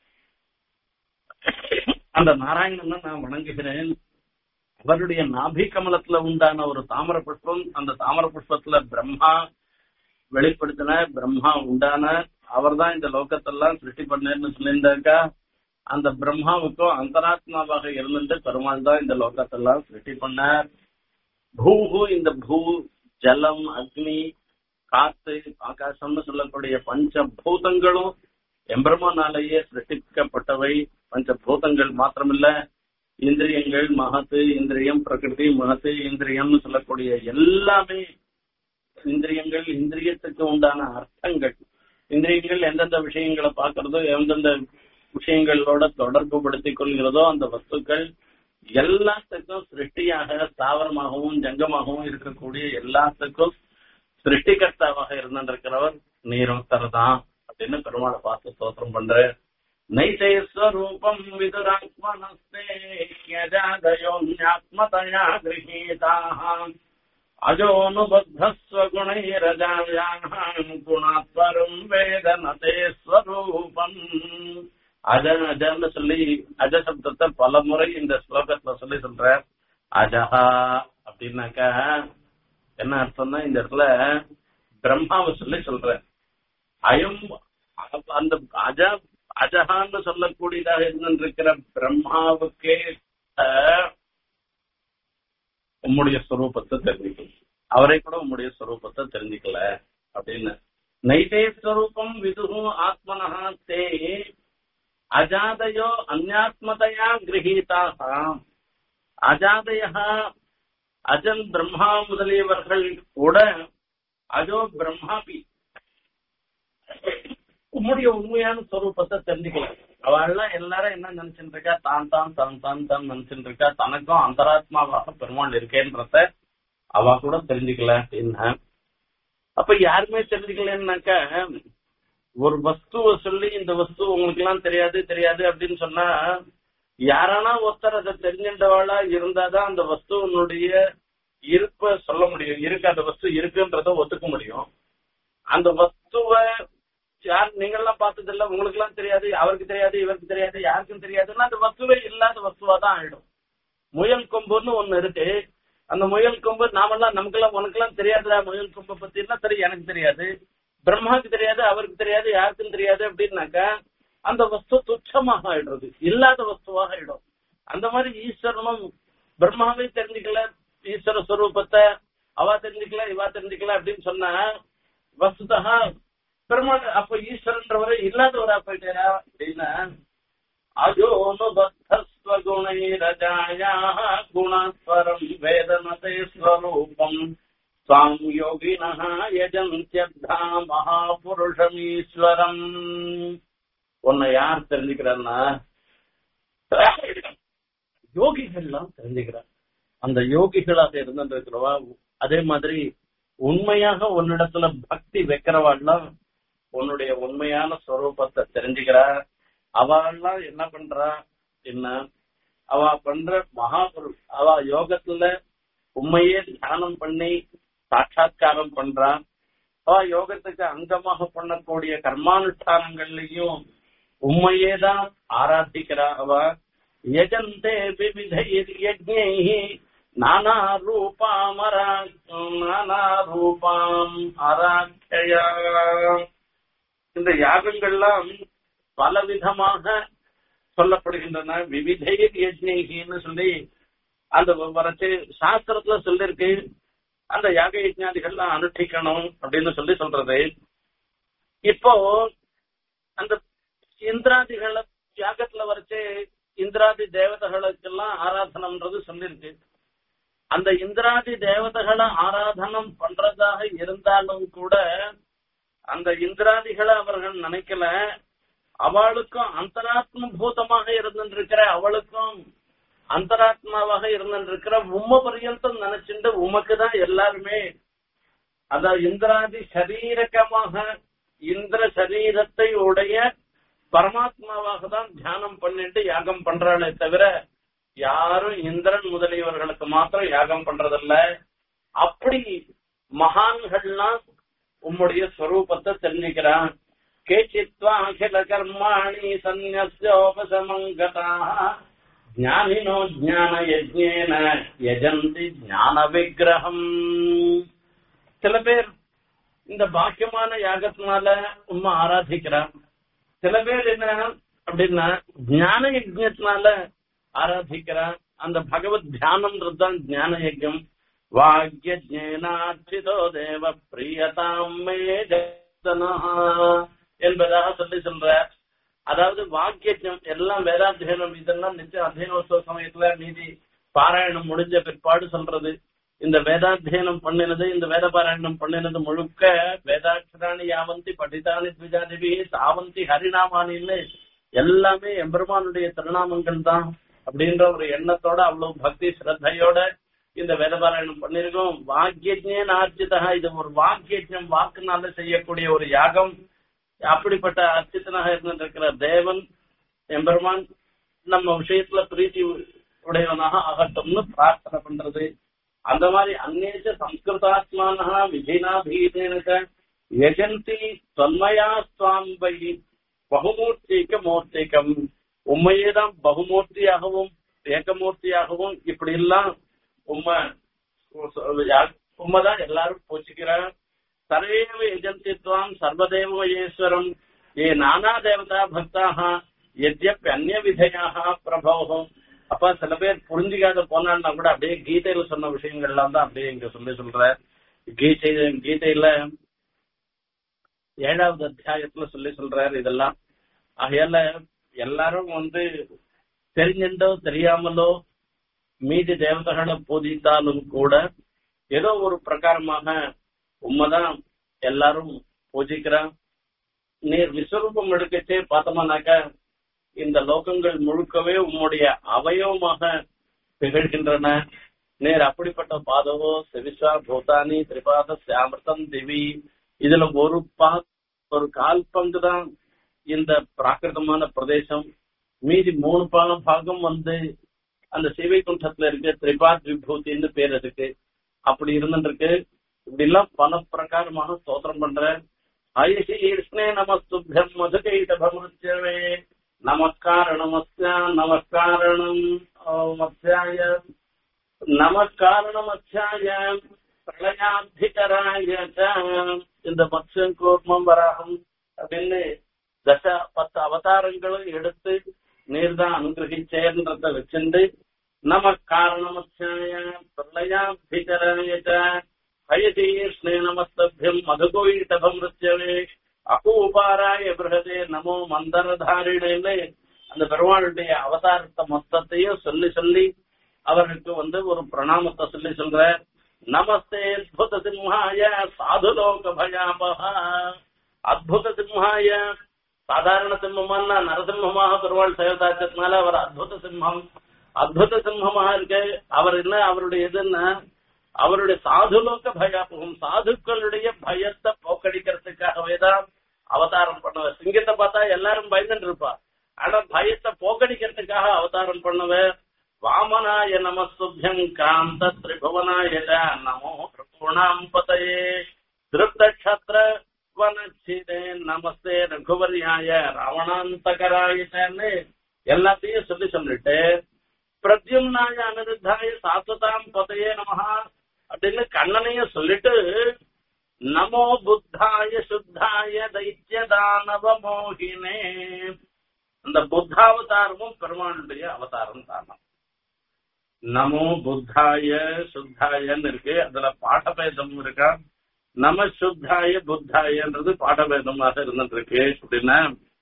[SPEAKER 1] அந்த நாராயணனை நான் வணங்குகிறேன் அவருடைய நாபி கமலத்துல உண்டான ஒரு தாமர புஷ்பம் அந்த தாமர புஷ்பத்துல பிரம்மா வெளிப்படுத்தின பிரம்மா உண்டான அவர்தான் இந்த லோகத்தெல்லாம் சிருஷ்டி பண்ணேன்னு சொல்லியிருந்தாக்கா அந்த பிரம்மாவுக்கும் அந்தராத்மாவாக இருந்துட்டு பெருமாள் தான் இந்த லோகத்தெல்லாம் சிருஷ்டி பண்ணார் பூஹு இந்த பூ ஜலம் அக்னி காத்து ஆகாசம்னு சொல்லக்கூடிய பஞ்ச பூதங்களும் எம்பெருமானாலேயே சிருஷ்டிக்கப்பட்டவை பஞ்ச பூதங்கள் மாத்திரமில்ல இந்திரியங்கள் மகத்து இந்திரியம் பிரகிருதி மகத்து இந்திரியம்னு சொல்லக்கூடிய எல்லாமே இந்திரியங்கள் இந்திரியத்துக்கு உண்டான அர்த்தங்கள் இந்திரியங்கள் எந்தெந்த விஷயங்களை பார்க்கறதோ எந்தெந்த விஷயங்களோட தொடர்பு படுத்திக் கொள்கிறதோ அந்த வஸ்துக்கள் எல்லாத்துக்கும் சிருஷ்டியாக ஸ்தாவரமாகவும் ஜங்கமாகவும் இருக்கக்கூடிய எல்லாத்துக்கும் சிருஷ்டிகர்த்தாவாக இருந்திருக்கிறவர் நீரொத்தர் தான் அப்படின்னு பெருமாளை பார்த்து ஸ்தோத்திரம் பண்ற நைசேஸ்வரூபம் விதுராத்மனஸ்தே யஜாதயோன்யாத்மதயா கிரகீதாக அஜோனுபத்தஸ்வகுணைரஜாயாம் குணாத்வரும் வேதனதே ஸ்வரூபம் அஜ அஜன்னு சொல்லி அஜ சப்தத்தை பல முறை இந்த ஸ்லோகத்துல சொல்லி சொல்ற அஜஹா அப்படின்னாக்கா என்ன அர்த்தம்னா இந்த இடத்துல பிரம்மாவை சொல்லி சொல்ற அயம் அந்த அஜ அஜஹான்னு சொல்லக்கூடியதாக இருந்திருக்கிற பிரம்மாவுக்கே உம்முடைய ஸ்வரூபத்தை தெரிஞ்சுக்கல அவரை கூட உம்முடைய ஸ்வரூபத்தை தெரிஞ்சுக்கல அப்படின்னு நைதே ஸ்வரூபம் விதுகு ஆத்மனஹா தே அஜாதயோ அந்யாத்மதையா கிரகீதாக அஜாதய அஜன் பிரம்மா முதலியவர்கள் கூட அஜோ பிரம்மாபி உம்முடைய உண்மையான ஸ்வரூபத்தை தெரிஞ்சுக்கல அவள்லாம் எல்லாரும் என்ன நினைச்சுட்டு இருக்கா தான் தான் தான் தான் தான் நினைச்சுட்டு இருக்கா தனக்கும் அந்தராத்மாவாக பெருமாள் இருக்கேன்றத அவ கூட தெரிஞ்சுக்கல அப்படின்னா அப்ப யாருமே தெரிஞ்சுக்கலன்னாக்க ஒரு வஸ்துவை சொல்லி இந்த வஸ்து உங்களுக்கு எல்லாம் தெரியாது தெரியாது அப்படின்னு சொன்னா யாரானா ஒருத்தர் அதை தெரிஞ்சின்றவாளா இருந்தாதான் அந்த வஸ்துவனுடைய இருப்ப சொல்ல முடியும் இருக்கு அந்த வஸ்து இருக்குன்றத ஒத்துக்க முடியும் அந்த வஸ்துவை யார் நீங்கெல்லாம் பார்த்தது இல்ல உங்களுக்கு எல்லாம் தெரியாது அவருக்கு தெரியாது இவருக்கு தெரியாது யாருக்கும் தெரியாதுன்னா அந்த வஸ்துவே இல்லாத வஸ்துவா தான் ஆயிடும் முயல் கொம்புன்னு ஒண்ணு இருக்கு அந்த முயல் கொம்பு நாமெல்லாம் நமக்கெல்லாம் உனக்கெல்லாம் தெரியாதுடா முயல் கொம்பை பத்தி எல்லாம் சரி எனக்கு தெரியாது பிரம்மாவுக்கு தெரியாது அவருக்கு தெரியாது யாருக்கும் தெரியாது அப்படின்னாக்கா அந்த வஸ்து துச்சமாக ஆயிடுறது இல்லாத வஸ்துவாக ஆயிடும் அந்த மாதிரி ஈஸ்வரனும் பிரம்மாவே தெரிஞ்சுக்கல ஈஸ்வர ஸ்வரூபத்தை அவ தெரிஞ்சுக்கல இவா தெரிஞ்சுக்கல அப்படின்னு சொன்னா வஸ்துதா பிரம்மா அப்ப ஈஸ்வரன்றவரை இல்லாதவரா போயிட்டாரா அப்படின்னா அஜோனுபத்தஸ்வகுணைரஜாயாः குணஸ்வரம் வேதனதே ஸ்வரூபம் ஸ்வாம் யோகினः யஜந்தியத்தா மகாபுருஷமீஸ்வரம் உன்னை யார் தெரிஞ்சுக்கிறான்னா யோகிகள்லாம் தெரிஞ்சுக்கிறார் அந்த யோகிகளாக இருந்திருக்கிறவா அதே மாதிரி உண்மையாக உன்னிடத்துல பக்தி வைக்கிறவாள்லாம் உன்னுடைய உண்மையான ஸ்வரூபத்தை தெரிஞ்சுக்கிறா அவெல்லாம் என்ன பண்றா என்ன அவ பண்ற மகாபுரு அவ யோகத்துல உண்மையே தியானம் பண்ணி சாட்சா்காரம் பண்றா அவ யோகத்துக்கு அங்கமாக பண்ணக்கூடிய கர்மானுஷ்டானங்கள்லயும் உண்மையே தான் ஆராதிக்கிறா அவ யஜந்தே விவிதைர் யஜ்ஞைஹி நானா ரூபாமரா நானா ரூபாம் அராட்சயா இந்த யாகங்கள்லாம் பலவிதமாக சொல்லப்படுகின்றன விவிதைர் யஜ்ஞைகின்னு சொல்லி அந்த வரச்சு சாஸ்திரத்துல சொல்லிருக்கு அந்த யாக யஜ்ஞாதிகள்லாம் அனுஷ்டிக்கணும் அப்படின்னு சொல்லி சொல்றது இப்போ அந்த இந்திராதிகளை யாகத்துல வரைச்சு இந்திராதி தேவதைகளுக்கெல்லாம் ஆராதனம்ன்றது சொல்லிருக்கு அந்த இந்திராதி தேவதைகளை ஆராதனம் பண்றதாக இருந்தாலும் கூட அந்த இந்திராதிகளை அவர்கள் நினைக்கல அவளுக்கும் அந்தராத்ம பூதமாக இருந்திருக்கிற அவளுக்கும் அந்தராத்மாவாக இருந்திருக்கிற உம்ம பரியந்தம் நினைச்சுட்டு உமக்கு தான் எல்லாருமே அத இந்திராதி சரீரகமாக இந்திர சரீரத்தை உடைய பரமாத்மாவாக தான் தியானம் பண்ணிட்டு யாகம் பண்றாளே தவிர யாரும் இந்திரன் முதலியவர்களுக்கு மாத்திரம் யாகம் பண்றதில்ல அப்படி மகான்கள்லாம் உம்முடைய ஸ்வரூபத்தை தெரிஞ்சுக்கிறான் கேச்சித்வா அகில கர்மாணி சந்நியோபசமங்கதா ஞானினோ ஞான யஜ்ஞேன யஜந்தி ஞான விக்கிரகம் சில பேர் இந்த பாக்கியமான யாகத்தினால உண்மை ஆராதிக்கிறான் சில பேர் என்ன அப்படின்னா ஞான யஜ்ஞத்தினால ஆராதிக்கிறான் அந்த பகவத் தியானம்ன்றது தான் ஞான யஜ்யம் வாக்கியஜேனாட்சிதோ தேவ பிரியதாம் மே ஜனஹா என்பதாக சொல்லி சொல்ற அதாவது வாக்கியம் எல்லாம் வேதாத்தியனம் இதெல்லாம் நிச்சயம் அத்தியனோத்சவ சமயத்துல மீதி பாராயணம் முடிஞ்ச பிற்பாடு சொல்றது இந்த வேதாத்தியனம் பண்ணினது இந்த வேத பாராயணம் பண்ணினது முழுக்க வேதாட்சராணி யாவந்தி படித்தானி த்விஜாதிபி சாவந்தி ஹரிநாமானின்னு எல்லாமே எம்பெருமானுடைய திருநாமங்கள் தான் அப்படின்ற ஒரு எண்ணத்தோட அவ்வளவு பக்தி ஸ்ரத்தையோட இந்த வேதபாராயணம் பண்ணிருக்கோம் வாக்கியஜே நார்ஜிதா இது ஒரு வாக்கியம் வாக்குனால செய்யக்கூடிய ஒரு யாகம் அப்படிப்பட்ட அர்ச்சித்தனாக இருந்திருக்கிற தேவன் எம்பெருமான் நம்ம விஷயத்துல பிரீத்தி உடையவனாக ஆகட்டும்னு பிரார்த்தனை பண்றது அந்த மாதிரி அந்நேச்ச சம்ஸ்கிருதாத்மான விஜயனா பீதேனக யஜந்தி தொன்மயா சுவாம்பை பகுமூர்த்திக மூர்த்திகம் உண்மையேதான் பகுமூர்த்தியாகவும் ஏகமூர்த்தியாகவும் இப்படி எல்லாம் உண்மை உண்மைதான் எல்லாரும் பூச்சிக்கிறார் சர்வேவ யஜந்தித்வாம் சர்வதேவ ஈஸ்வரம் ஏ நானா தேவதா பக்தாக எத்யப் அந்நிய விதையாக பிரபோகம் அப்ப சில பேர் புரிஞ்சுக்காத போனான்னா கூட அப்படியே கீதையில சொன்ன விஷயங்கள்லாம் தான் அப்படியே இங்க சொல்லி சொல்ற கீதை கீதையில ஏழாவது அத்தியாயத்துல சொல்லி சொல்றாரு இதெல்லாம் ஆகையால எல்லாரும் வந்து தெரிஞ்சுட்டோ தெரியாமலோ மீதி தேவதைகளை பூஜித்தாலும் கூட ஏதோ ஒரு பிரகாரமாக உண்மைதான் எல்லாரும் பூஜிக்கிறான் நீர் விஸ்வரூபம் எடுக்கச்சே பார்த்தோம்னாக்க இந்த லோகங்கள் முழுக்கவே உம்முடைய அவயவமாக திகழ்கின்றன நேர் அப்படிப்பட்ட பாதவோ செவிசா பூதானி திரிபாத சாமிர்தம் திவி இதுல ஒரு பா ஒரு கால் பங்கு தான் இந்த பிராகிருதமான பிரதேசம் மீதி மூணு பால பாகம் வந்து அந்த சிவைகுண்டத்துல இருக்கு திரிபாத் விபூதின்னு பேர் இருக்கு அப்படி இருந்துருக்கு இப்படி எல்லாம் பல பிரகாரமாக ஸ்தோத்திரம் பண்ற ஐஷி கிருஷ்ணே நமஸ்துபியம் மதுகைடபமுச்சவே நமஸ்காரணமஸ்யா நமஸ்காரணம் மத்யாய நமஸ்காரணமத்யாய பிரளயாத்திகராய இந்த மத்ஸ்யம் கூர்மம் வராகம் அப்படின்னு தச பத்து அவதாரங்களும் எடுத்து நீர்தான் அனுகிரகிச்சேன்றத வச்சிருந்து நம காரணமத்தியாய பிரளயாபிகரணியச்ச ஹயதீஷ்ணே நமஸ்தபியம் மதுகோயிட்டபம் ருத்தியவே அகூபாராய பிரகதே நமோ மந்தரதாரிணேன்னு அந்த பெருமாளுடைய அவதாரத்தை மொத்தத்தையும் சொல்லி சொல்லி அவருக்கு வந்து ஒரு பிரணாமத்தை சொல்லி சொல்ற நமஸ்தே அத்புத சிம்ஹாய சாதுலோக பயாபகா அத்புத சிம்ஹாய சாதாரண சிம்மமான நரசிம்மமாக பெருமாள் சேவதாச்சதுனால அவர் அத்புத சிம்மம் அத்புத சிம்மமாக இருக்கு அவர் என்ன அவருடைய எதுன்னா அவருடைய சாதுலோக பயாபகம் சாதுக்களுடைய பயத்தை போக்கடிக்கிறதுக்காகவே தான் அவதாரம் பண்ணுவார் சிங்கத்தை பார்த்தா எல்லாரும் பயந்துட்டு இருப்பா ஆனா பயத்தை போக்கடிக்கிறதுக்காக அவதாரம் பண்ணுவார் வாமனாய நமஸ்துபியம் காந்த திரிபுவனாய நமோ பிரபூணாம் பதயே திருப்தக்ஷத்ர வனச்சிதே நமஸ்தே ரகுவரியாய ராவணாந்தகராயிட்டன்னு எல்லாத்தையும் சொல்லி சொல்லிட்டு பிரத்யும்னாய அனிருத்தாய சாஸ்வதாம் பதையே நமஹா அப்படின்னு கண்ணனையும் சொல்லிட்டு நமோ புத்தாய சுத்தாய தைத்திய தானவ மோகினே அந்த புத்தாவதாரமும் பெருமானுடைய அவதாரம் தானம் நமோ புத்தாய சுத்தாயன்னு இருக்கு அதுல பாடபேதம் இருக்கா நம சுத்தாய புத்தாயன்றது பாடபேதமாக இருந்துட்டு இருக்கு அப்படின்னா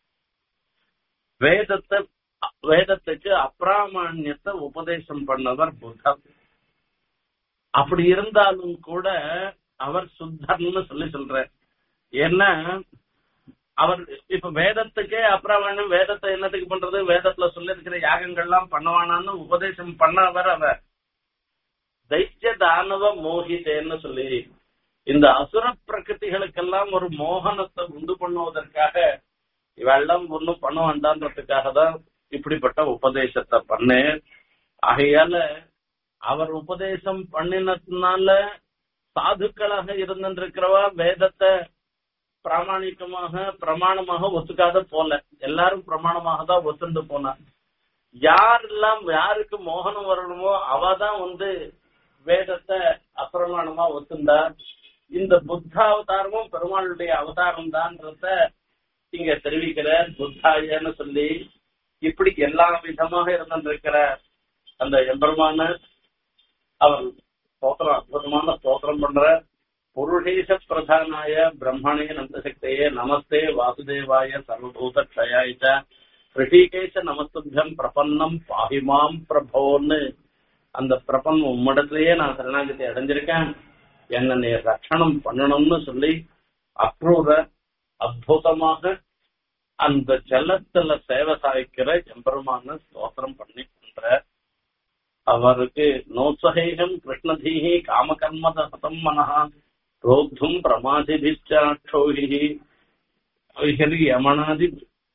[SPEAKER 1] வேதத்தை வேதத்துக்கு அப்பிராமணியத்தை உபதேசம் பண்ணவர் புத்தர் அப்படி இருந்தாலும் கூட அவர் சுத்தர்னு சொல்லி சொல்ற ஏன்னா அவர் இப்ப வேதத்துக்கே அப்பிராமணியம் வேதத்தை என்னத்துக்கு பண்றது வேதத்துல சொல்லி இருக்கிற யாகங்கள்லாம் பண்ணுவானான்னு உபதேசம் பண்ணவர் அவர் தைத்திய தானவ மோகிதேன்னு சொல்லி இந்த அசுர பிரகிருதிகளுக்கெல்லாம் ஒரு மோகனத்தை உண்டு பண்ணுவதற்காக இவெல்லாம் ஒண்ணும் பண்ண வேண்டான்றதுக்காக தான் இப்படிப்பட்ட உபதேசத்தை பண்ணு ஆகையால அவர் உபதேசம் பண்ணினதுனால சாதுக்களாக இருந்திருக்கிறவா வேதத்தை பிராமணிக்கமாக பிரமாணமாக ஒத்துக்காத போல எல்லாரும் பிரமாணமாக தான் ஒத்துண்டு போனார் யாரெல்லாம் யாருக்கு மோகனம் வரணுமோ அவ தான் வந்து வேதத்தை அப்பிரமாணமா ஒத்துண்டா இந்த புத்த அவதாரமும் பெருமாளுடைய அவதாரம் தான்றத இங்க தெரிவிக்கிற புத்தாயன்னு சொல்லி இப்படி எல்லா விதமாக இருந்திருக்கிற அந்த எம்பெருமான அவர் ஸ்தோத்திரம் அற்புதமான ஸ்தோத்திரம் பண்ற புருஷேஷ பிரதானாய பிரம்மணே நந்தசக்தியே நமஸ்தே வாசுதேவாய சர்வபூத க்ஷயாய ரிஷிகேஷ நமஸ்துபியம் பிரபன்னம் பாகிமாம் பிரபோன்னு அந்த பிரபன் உம்மிடத்திலேயே நான் சரணாகதி அடைஞ்சிருக்கேன் என்ன நீ ரட்சணம் பண்ணணும்னு சொல்லி அக்ரூர அற்புதமாக அந்த ஜலத்துல சேவை சாய்க்கிற எம்பெருமான ஸ்தோத்திரம் பண்ணி பண்ற அவருக்கு நோத்சகேகம் கிருஷ்ணதீஹி காமகர்மதம் மனஹா ரோக்தும் பிரமாதிபிச்சாட்சோகி ஹரி யமனாதி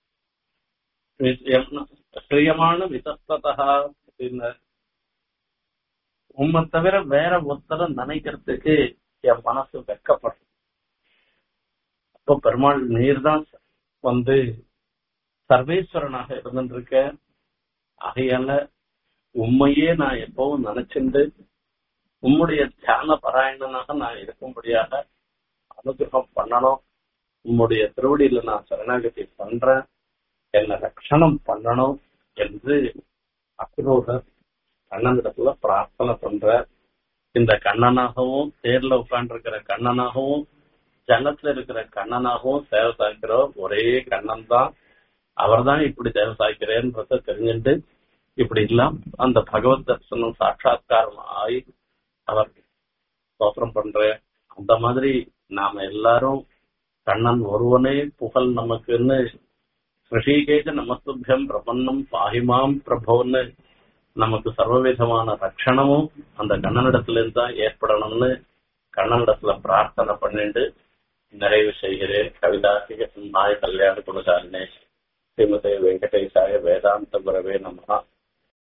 [SPEAKER 1] ஸ்ரீயமான விதஸ்ததா அப்படின்னு உம்மை தவிர வேற ஒருத்தரை நினைக்கிறதுக்கு என் மனசு வெக்கப்படும் அப்போ பெருமாள் நீர் தான் வந்து சர்வேஸ்வரனாக இருந்துருக்க ஆகையால உண்மையே நான் எப்பவும் நினைச்சிருந்து உம்முடைய தியான பராயணனாக நான் இருக்கும்படியாக அனுகிரகம் பண்ணணும் உம்முடைய திருவடியில நான் சரணாகதி பண்றேன் என்ன ரட்சணம் பண்ணணும் என்று அக்ரூரர் கண்ணனிடத்துல பிரார்த்தனை பண்ற இந்த கண்ணனாகவும் தேர்ல உட்கார்ந்து கண்ணனாகவும் ஜலத்துல இருக்கிற கண்ணனாகவும் சேவை சாய்க்கிற ஒரே கண்ணன் தான் அவர் தான் இப்படி சேவை சாய்க்கிறேன்றத தெரிஞ்சுட்டு இப்படி இல்லாம் அந்த பகவத் தரிசனம் சாட்சாத்காரம் ஆகி அவர் ஸ்தோத்திரம் பண்ற அந்த மாதிரி நாம எல்லாரும் கண்ணன் ஒருவனே புகழ் நமக்குன்னு ரிஷிகேஜ நமஸ்துபியம் பிரபன்னம் பாகிமாம் பிரபோன்னு நமக்கு சர்வவிதமான ரட்சணமும் அந்த கண்ணனிடத்துல இருந்து தான் ஏற்படணும்னு கண்ணனிடத்துல பிரார்த்தனை பண்ணிட்டு நிறைவு செய்கிறேன் கவிதாசிக சிம்மாய கல்யாண குணசாலினே ஸ்ரீமதே வெங்கடேசாய வேதாந்த குரவே நமகா